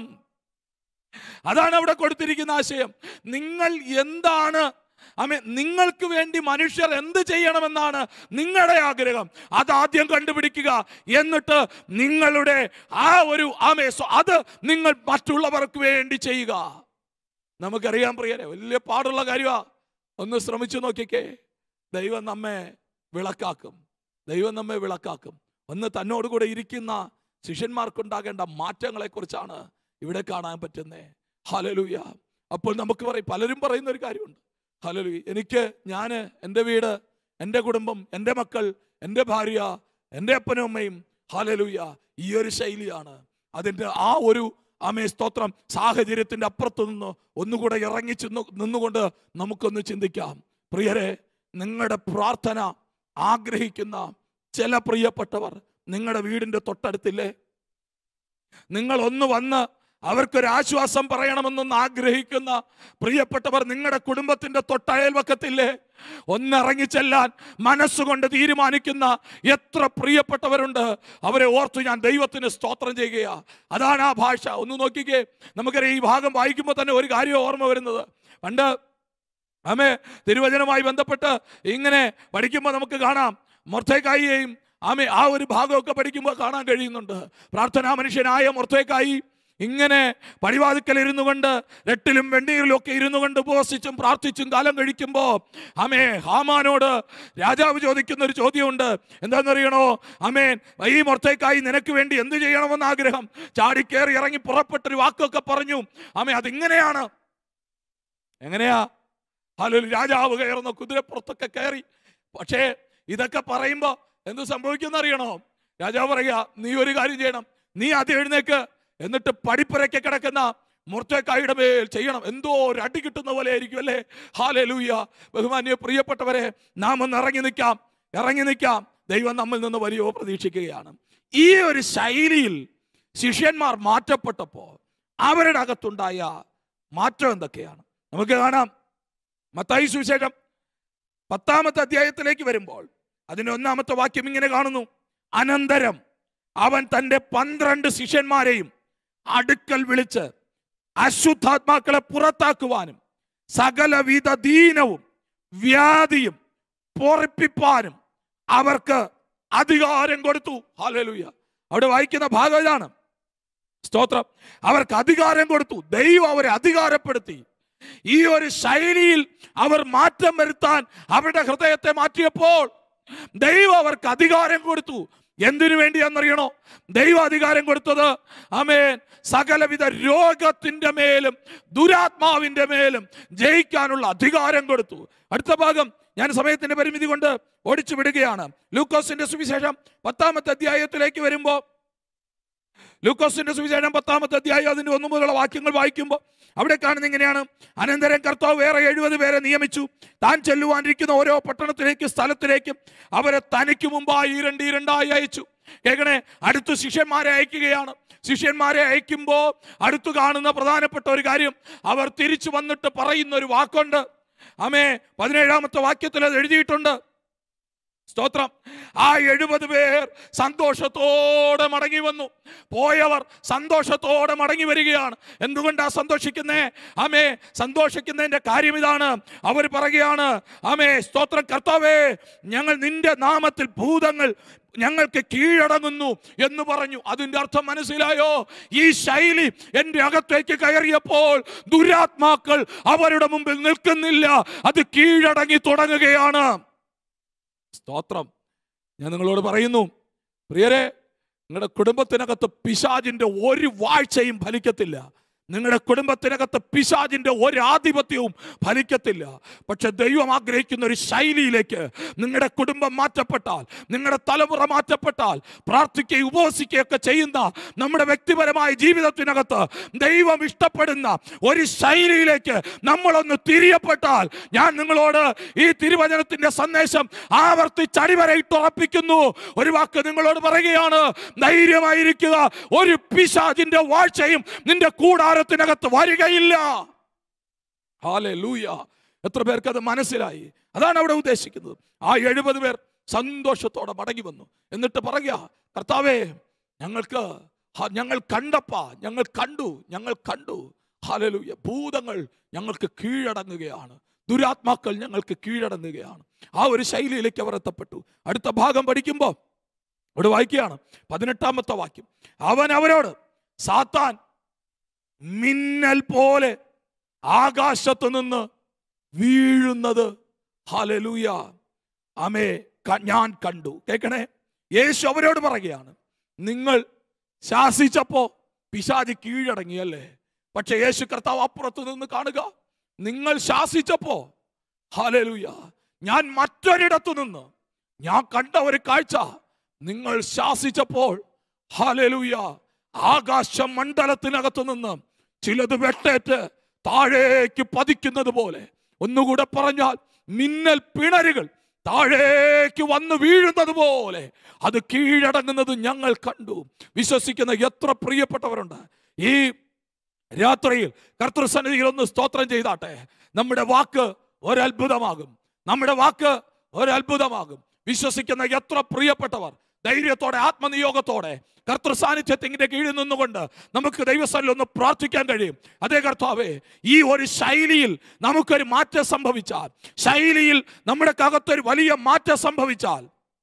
അതാണ് അവിടെ കൊടുത്തിരിക്കുന്ന ആശയം നിങ്ങൾ എന്താണ് ആമേ നിങ്ങൾക്ക് വേണ്ടി മനുഷ്യർ എന്ത് ചെയ്യണമെന്നാണ് നിങ്ങളുടെ ആഗ്രഹം അതാദ്യം കണ്ടുപിടിക്കുക എന്നിട്ട് നിങ്ങളുടെ ആ ഒരു ആമേ സ്വ- അത് നിങ്ങൾ മറ്റുള്ളവർക്ക് വേണ്ടി ചെയ്യുക നമുക്കറിയാം പ്രിയരെ വലിയ പാടുള്ള കാര്യമാ ഒന്ന് ശ്രമിച്ചു നോക്കിക്കേ ദൈവം നമ്മെ വിളക്കാക്കും ദൈവം നമ്മെ വിളക്കാക്കും ഒന്ന് തന്നോട് കൂടെ ഇരിക്കുന്ന ശിഷ്യന്മാർക്കുണ്ടാകേണ്ട മാറ്റങ്ങളെ കുറിച്ചാണ് ഇവിടെ കാണാൻ പറ്റുന്നേ ഹലലൂയ അപ്പോൾ നമുക്ക് പറയും പലരും പറയുന്ന ഒരു കാര്യമുണ്ട് ഹലലു എനിക്ക് ഞാൻ എൻ്റെ വീട് എൻ്റെ കുടുംബം എൻ്റെ മക്കൾ എൻ്റെ ഭാര്യ എൻ്റെ അപ്പനും അമ്മയും ഹലലൂയ ഈ ഒരു ശൈലിയാണ് അതിൻ്റെ ആ ഒരു ആമേ സ്തോത്രം സാഹചര്യത്തിൻ്റെ അപ്പുറത്ത് നിന്ന് ഒന്നുകൂടെ ഇറങ്ങി ചെന്ന് നിന്നുകൊണ്ട് നമുക്കൊന്ന് ചിന്തിക്കാം പ്രിയരെ നിങ്ങളുടെ പ്രാർത്ഥന ആഗ്രഹിക്കുന്ന ചില പ്രിയപ്പെട്ടവർ നിങ്ങളുടെ വീടിൻ്റെ തൊട്ടടുത്തില്ലേ നിങ്ങൾ ഒന്ന് വന്ന് അവർക്കൊരു ആശ്വാസം പറയണമെന്നൊന്ന് ആഗ്രഹിക്കുന്ന പ്രിയപ്പെട്ടവർ നിങ്ങളുടെ കുടുംബത്തിന്റെ തൊട്ടയൽവക്കത്തില്ലേ ഒന്നിറങ്ങി ചെല്ലാൻ മനസ്സുകൊണ്ട് തീരുമാനിക്കുന്ന എത്ര പ്രിയപ്പെട്ടവരുണ്ട് അവരെ ഓർത്തു ഞാൻ ദൈവത്തിന് സ്തോത്രം ചെയ്യുകയാ അതാണ് ആ ഭാഷ ഒന്ന് നോക്കിക്കേ നമുക്കറിയാം ഈ ഭാഗം വായിക്കുമ്പോൾ തന്നെ ഒരു കാര്യം ഓർമ്മ വരുന്നത് പണ്ട് ആമേ തിരുവചനവുമായി ബന്ധപ്പെട്ട് ഇങ്ങനെ പഠിക്കുമ്പോൾ നമുക്ക് കാണാം മൊർത്തേക്കായിയെയും ആമേ ആ ഒരു ഭാഗമൊക്കെ പഠിക്കുമ്പോൾ കാണാൻ കഴിയുന്നുണ്ട് പ്രാർത്ഥനാ മനുഷ്യനായ മൊർത്തേക്കായി ഇങ്ങനെ പടിവാതിക്കൽ ഇരുന്നു കൊണ്ട് രട്ടിലും വെണ്ണീരിലും ഒക്കെ ഇരുന്നു കൊണ്ട് ഉപവസിച്ചും പ്രാർത്ഥിച്ചും കാലം കഴിക്കുമ്പോൾ ആമേ ഹാമാനോട് രാജാവ് ചോദിക്കുന്ന ഒരു ചോദ്യമുണ്ട് എന്താണെന്നറിയണോ ആമേൻ ഈ മൊർത്തേക്കായി നിനക്ക് വേണ്ടി എന്ത് ചെയ്യണമെന്ന് ആഗ്രഹം ചാടിക്കേറി ഇറങ്ങി പുറപ്പെട്ടൊരു വാക്കൊക്കെ പറഞ്ഞു ആമേ അതിങ്ങനെയാണ് എങ്ങനെയാ ഹലോ രാജാവ് കയറുന്ന കുതിരപ്പുറത്തൊക്കെ കയറി പക്ഷേ ഇതൊക്കെ പറയുമ്പോ എന്ത് സംഭവിക്കുന്ന അറിയണോ രാജാവ് പറയാ നീ ഒരു കാര്യം ചെയ്യണം നീ ആദ്യം എഴുന്നേക്ക് എന്നിട്ട് പടിപ്പുരയ്ക്ക് കിടക്കുന്ന മുർത്തേക്കായുടെ മേൽ ചെയ്യണം എന്തോ ഒരു അടി കിട്ടുന്ന പോലെ ആയിരിക്കും അല്ലേ ഹാലേ ലൂയ ബഹുമാന്യ പ്രിയപ്പെട്ടവരെ നാം ഒന്ന് ഇറങ്ങി നിൽക്കാം ഇറങ്ങി നിൽക്കാം ദൈവം നമ്മിൽ നിന്ന് വലിയോ പ്രതീക്ഷിക്കുകയാണ് ഈ ഒരു ശൈലിയിൽ ശിഷ്യന്മാർ മാറ്റപ്പെട്ടപ്പോൾ അവരുടെ അകത്തുണ്ടായ മാറ്റം എന്തൊക്കെയാണ് നമുക്ക് കാണാം മത്തായി സുവിശേഷം പത്താമത്തെ അധ്യായത്തിലേക്ക് വരുമ്പോൾ അതിന്റെ ഒന്നാമത്തെ വാക്യം ഇങ്ങനെ കാണുന്നു അനന്തരം അവൻ തന്റെ പന്ത്രണ്ട് ശിഷ്യന്മാരെയും അടുക്കൽ വിളിച്ച് അശുദ്ധാത്മാക്കളെ പുറത്താക്കുവാനും സകലവിധ ദീനവും വ്യാധിയും പൊറിപ്പിപ്പാനും അവർക്ക് അധികാരം കൊടുത്തു ഹാലലൂയ അവിടെ വായിക്കുന്ന ഭാഗം ഇതാണ് സ്തോത്രം അവർക്ക് അധികാരം കൊടുത്തു ദൈവം അവരെ അധികാരപ്പെടുത്തി ഈ ഒരു ശൈലിയിൽ അവർ മാറ്റം വരുത്താൻ അവരുടെ ഹൃദയത്തെ മാറ്റിയപ്പോൾ ദൈവം അവർക്ക് അധികാരം കൊടുത്തു എന്തിനു വേണ്ടിയാണെന്നറിയണോ ദൈവ അധികാരം കൊടുത്തത് അമേൻ സകലവിധ രോഗത്തിന്റെ മേലും ദുരാത്മാവിന്റെ മേലും ജയിക്കാനുള്ള അധികാരം കൊടുത്തു അടുത്ത ഭാഗം ഞാൻ സമയത്തിന്റെ പരിമിതി കൊണ്ട് ഓടിച്ചു വിടുകയാണ് ലൂക്കോസിന്റെ സുവിശേഷം പത്താമത്തെ അധ്യായത്തിലേക്ക് വരുമ്പോൾ ലൂക്കോസിന്റെ സുവിശേഷം പത്താമത്തെ അധ്യായം അതിന്റെ ഒന്നു മുതലുള്ള വാക്യങ്ങൾ വായിക്കുമ്പോൾ അവിടെ കാണുന്ന ഇങ്ങനെയാണ് അനന്തരം കർത്താവ് വേറെ എഴുപത് പേരെ നിയമിച്ചു താൻ ചെല്ലുവാനിരിക്കുന്ന ഓരോ പട്ടണത്തിലേക്കും സ്ഥലത്തിലേക്കും അവരെ തനിക്ക് മുമ്പായി ഈരണ്ട് ഈരണ്ടായി അയച്ചു കേൾക്കണേ അടുത്ത് ശിഷ്യന്മാരെ അയക്കുകയാണ് ശിഷ്യന്മാരെ അയക്കുമ്പോൾ അടുത്ത് കാണുന്ന പ്രധാനപ്പെട്ട ഒരു കാര്യം അവർ തിരിച്ചു വന്നിട്ട് പറയുന്ന ഒരു വാക്കുണ്ട് അമേ പതിനേഴാമത്തെ വാക്യത്തിൽ അത് എഴുതിയിട്ടുണ്ട് സ്തോത്രം ആ എഴുപത് പേർ സന്തോഷത്തോടെ മടങ്ങി വന്നു പോയവർ സന്തോഷത്തോടെ മടങ്ങി വരികയാണ് എന്തുകൊണ്ടാ സന്തോഷിക്കുന്നേ ആമേ സന്തോഷിക്കുന്നതിന്റെ കാര്യം ഇതാണ് അവർ പറയുകയാണ് ആമേ സ്തോത്രം കർത്താവേ ഞങ്ങൾ നിന്റെ നാമത്തിൽ ഭൂതങ്ങൾ ഞങ്ങൾക്ക് കീഴടങ്ങുന്നു എന്ന് പറഞ്ഞു അതിന്റെ അർത്ഥം മനസ്സിലായോ ഈ ശൈലി എൻ്റെ അകത്തേക്ക് കയറിയപ്പോൾ ദുരാത്മാക്കൾ അവരുടെ മുമ്പിൽ നിൽക്കുന്നില്ല അത് കീഴടങ്ങി തുടങ്ങുകയാണ് സ്തോത്രം ഞാൻ നിങ്ങളോട് പറയുന്നു പ്രിയരെ നിങ്ങളുടെ കുടുംബത്തിനകത്ത് പിശാജിന്റെ ഒരു വാഴ്ചയും ഫലിക്കത്തില്ല നിങ്ങളുടെ കുടുംബത്തിനകത്ത് പിശാജിന്റെ ഒരു ആധിപത്യവും ഫലിക്കത്തില്ല പക്ഷെ ദൈവം ആഗ്രഹിക്കുന്ന ഒരു ശൈലിയിലേക്ക് നിങ്ങളുടെ കുടുംബം മാറ്റപ്പെട്ടാൽ നിങ്ങളുടെ തലമുറ മാറ്റപ്പെട്ടാൽ പ്രാർത്ഥിക്കുകയും ഉപവസിക്കുകയൊക്കെ ചെയ്യുന്ന നമ്മുടെ വ്യക്തിപരമായ ജീവിതത്തിനകത്ത് ദൈവം ഇഷ്ടപ്പെടുന്ന ഒരു ശൈലിയിലേക്ക് നമ്മളൊന്ന് തിരിയപ്പെട്ടാൽ ഞാൻ നിങ്ങളോട് ഈ തിരുവചനത്തിന്റെ സന്ദേശം ആവർത്തിച്ച് അടിവരയിട്ടുറപ്പിക്കുന്നു ഒരു വാക്ക് നിങ്ങളോട് പറയുകയാണ് ധൈര്യമായിരിക്കുക ഒരു പിശാജിന്റെ വാഴ്ചയും നിന്റെ കൂടാരത്തിനകത്ത് വരികയില്ല ഹാലെ ലൂയ എത്ര പേർക്ക് അത് മനസ്സിലായി അതാണ് അവിടെ ഉദ്ദേശിക്കുന്നത് ആ എഴുപത് പേർ സന്തോഷത്തോടെ മടങ്ങി വന്നു എന്നിട്ട് പറയുക കർത്താവേ ഞങ്ങൾക്ക് ഹ- ഞങ്ങൾ കണ്ടപ്പാ ഞങ്ങൾ കണ്ടു ഞങ്ങൾ കണ്ടു ഹാലലൂയ ഭൂതങ്ങൾ ഞങ്ങൾക്ക് കീഴടങ്ങുകയാണ് ദുരാത്മാക്കൾ ഞങ്ങൾക്ക് കീഴടങ്ങുകയാണ് ആ ഒരു ശൈലിയിലേക്ക് അവർ എത്തപ്പെട്ടു അടുത്ത ഭാഗം പഠിക്കുമ്പോൾ ഇവിടെ വായിക്കുകയാണ് പതിനെട്ടാമത്തെ വാക്യം അവൻ അവരോട് സാത്താൻ മിന്നൽ പോലെ ആകാശത്ത് നിന്ന് വീഴുന്നത് ഹലലൂയ അമേ ക- ഞാൻ കണ്ടു കേൾക്കണേ യേശു അവരോട് പറയുകയാണ് നിങ്ങൾ ശാസിച്ചപ്പോ പിശാജ് കീഴടങ്ങിയല്ലേ പക്ഷെ യേശു കർത്താവ് അപ്പുറത്ത് നിന്ന് കാണുക നിങ്ങൾ ശാസിച്ചപ്പോ ഹലലൂയ ഞാൻ മറ്റൊരിടത്തു നിന്ന് ഞാൻ കണ്ട ഒരു കാഴ്ച നിങ്ങൾ ശാസിച്ചപ്പോൾ ഹലലൂയ ആകാശ മണ്ഡലത്തിനകത്തു നിന്ന് ചിലത് വെട്ടേറ്റ് താഴേക്ക് പതിക്കുന്നത് പോലെ ഒന്നുകൂടെ പറഞ്ഞാൽ മിന്നൽ പിണരുകൾ താഴേക്ക് വന്ന് വീഴുന്നത് പോലെ അത് കീഴടങ്ങുന്നത് ഞങ്ങൾ കണ്ടു വിശ്വസിക്കുന്ന എത്ര പ്രിയപ്പെട്ടവരുണ്ട് ഈ രാത്രിയിൽ കർത്തൃസന്നിധിയിൽ ഒന്ന് സ്തോത്രം ചെയ്താട്ടെ നമ്മുടെ വാക്ക് ഒരത്ഭുതമാകും നമ്മുടെ വാക്ക് ഒരത്ഭുതമാകും വിശ്വസിക്കുന്ന എത്ര പ്രിയപ്പെട്ടവർ ധൈര്യത്തോടെ ആത്മനിയോഗത്തോടെ കർത്തൃ സാന്നിധ്യത്തിന്റെ കീഴിൽ നിന്നുകൊണ്ട് നമുക്ക് ദൈവസ്ഥലിൽ ഒന്ന് പ്രാർത്ഥിക്കാൻ കഴിയും അതേ കർത്താവേ ഈ ഒരു ശൈലിയിൽ നമുക്കൊരു മാറ്റം സംഭവിച്ചാൽ ശൈലിയിൽ നമ്മുടെ അകത്തൊരു വലിയ മാറ്റം സംഭവിച്ചാൽ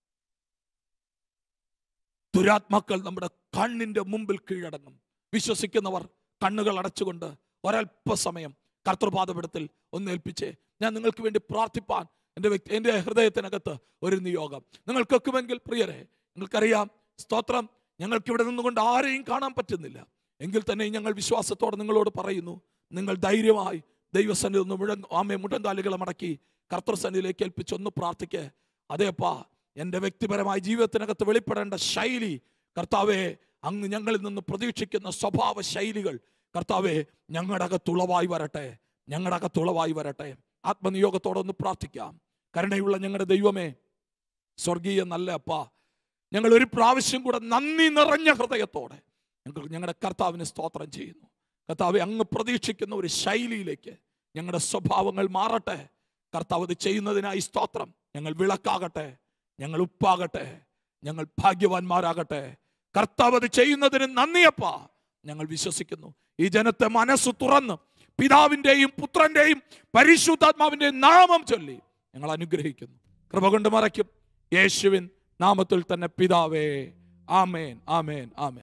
ദുരാത്മാക്കൾ നമ്മുടെ കണ്ണിന്റെ മുമ്പിൽ കീഴടങ്ങും വിശ്വസിക്കുന്നവർ കണ്ണുകൾ അടച്ചുകൊണ്ട് ഒരല്പസമയം കർത്തൃപാദപീഠത്തിൽ ഒന്ന് ഏൽപ്പിച്ചേ ഞാൻ നിങ്ങൾക്ക് വേണ്ടി പ്രാർത്ഥിപ്പാൻ എൻ്റെ വ്യക്തി എൻ്റെ ഹൃദയത്തിനകത്ത് ഒരു നിയോഗം നിങ്ങൾക്കൊക്കുമെങ്കിൽ പ്രിയരെ നിങ്ങൾക്കറിയാം സ്തോത്രം ഞങ്ങൾക്ക് ഇവിടെ നിന്നുകൊണ്ട് ആരെയും കാണാൻ പറ്റുന്നില്ല എങ്കിൽ തന്നെ ഞങ്ങൾ വിശ്വാസത്തോടെ നിങ്ങളോട് പറയുന്നു നിങ്ങൾ ധൈര്യമായി ദൈവസന്നിധി ഒന്ന് മുഴ ആമെ മുഴങ്കാലുകളെ മടക്കി കർത്തൃസന്നിധിയിലേക്ക് ഏൽപ്പിച്ച് ഒന്ന് പ്രാർത്ഥിക്കേ അതേപ്പാ എൻ്റെ വ്യക്തിപരമായ ജീവിതത്തിനകത്ത് വെളിപ്പെടേണ്ട ശൈലി കർത്താവെ അങ്ങ് ഞങ്ങളിൽ നിന്ന് പ്രതീക്ഷിക്കുന്ന സ്വഭാവ ശൈലികൾ കർത്താവെ ഞങ്ങളുടെ അകത്തുളവായി വരട്ടെ ഞങ്ങളുടെ അകത്തുളവായി വരട്ടെ ആത്മനിയോഗത്തോടെ ഒന്ന് പ്രാർത്ഥിക്കാം കരുണയുള്ള ഞങ്ങളുടെ ദൈവമേ സ്വർഗീയ നല്ല അപ്പ ഞങ്ങൾ ഒരു പ്രാവശ്യം കൂടെ നന്ദി നിറഞ്ഞ ഹൃദയത്തോടെ ഞങ്ങൾ ഞങ്ങളുടെ കർത്താവിന് സ്തോത്രം ചെയ്യുന്നു കർത്താവെ അങ്ങ് പ്രതീക്ഷിക്കുന്ന ഒരു ശൈലിയിലേക്ക് ഞങ്ങളുടെ സ്വഭാവങ്ങൾ മാറട്ടെ കർത്താവ് ഇത് ചെയ്യുന്നതിനായി സ്തോത്രം ഞങ്ങൾ വിളക്കാകട്ടെ ഞങ്ങൾ ഉപ്പാകട്ടെ ഞങ്ങൾ ഭാഗ്യവാന്മാരാകട്ടെ കർത്താവ് അത് ചെയ്യുന്നതിന് നന്ദിയപ്പ ഞങ്ങൾ വിശ്വസിക്കുന്നു ഈ ജനത്തെ മനസ്സ് തുറന്ന് പിതാവിൻ്റെയും പുത്രന്റെയും പരിശുദ്ധാത്മാവിൻ്റെയും നാമം ചൊല്ലി ഞങ്ങൾ അനുഗ്രഹിക്കുന്നു കൃപ കൊണ്ട് മറയ്ക്കും യേശുവിൻ നാമത്തിൽ തന്നെ പിതാവേ ആമേൻ ആമേൻ ആമേൻ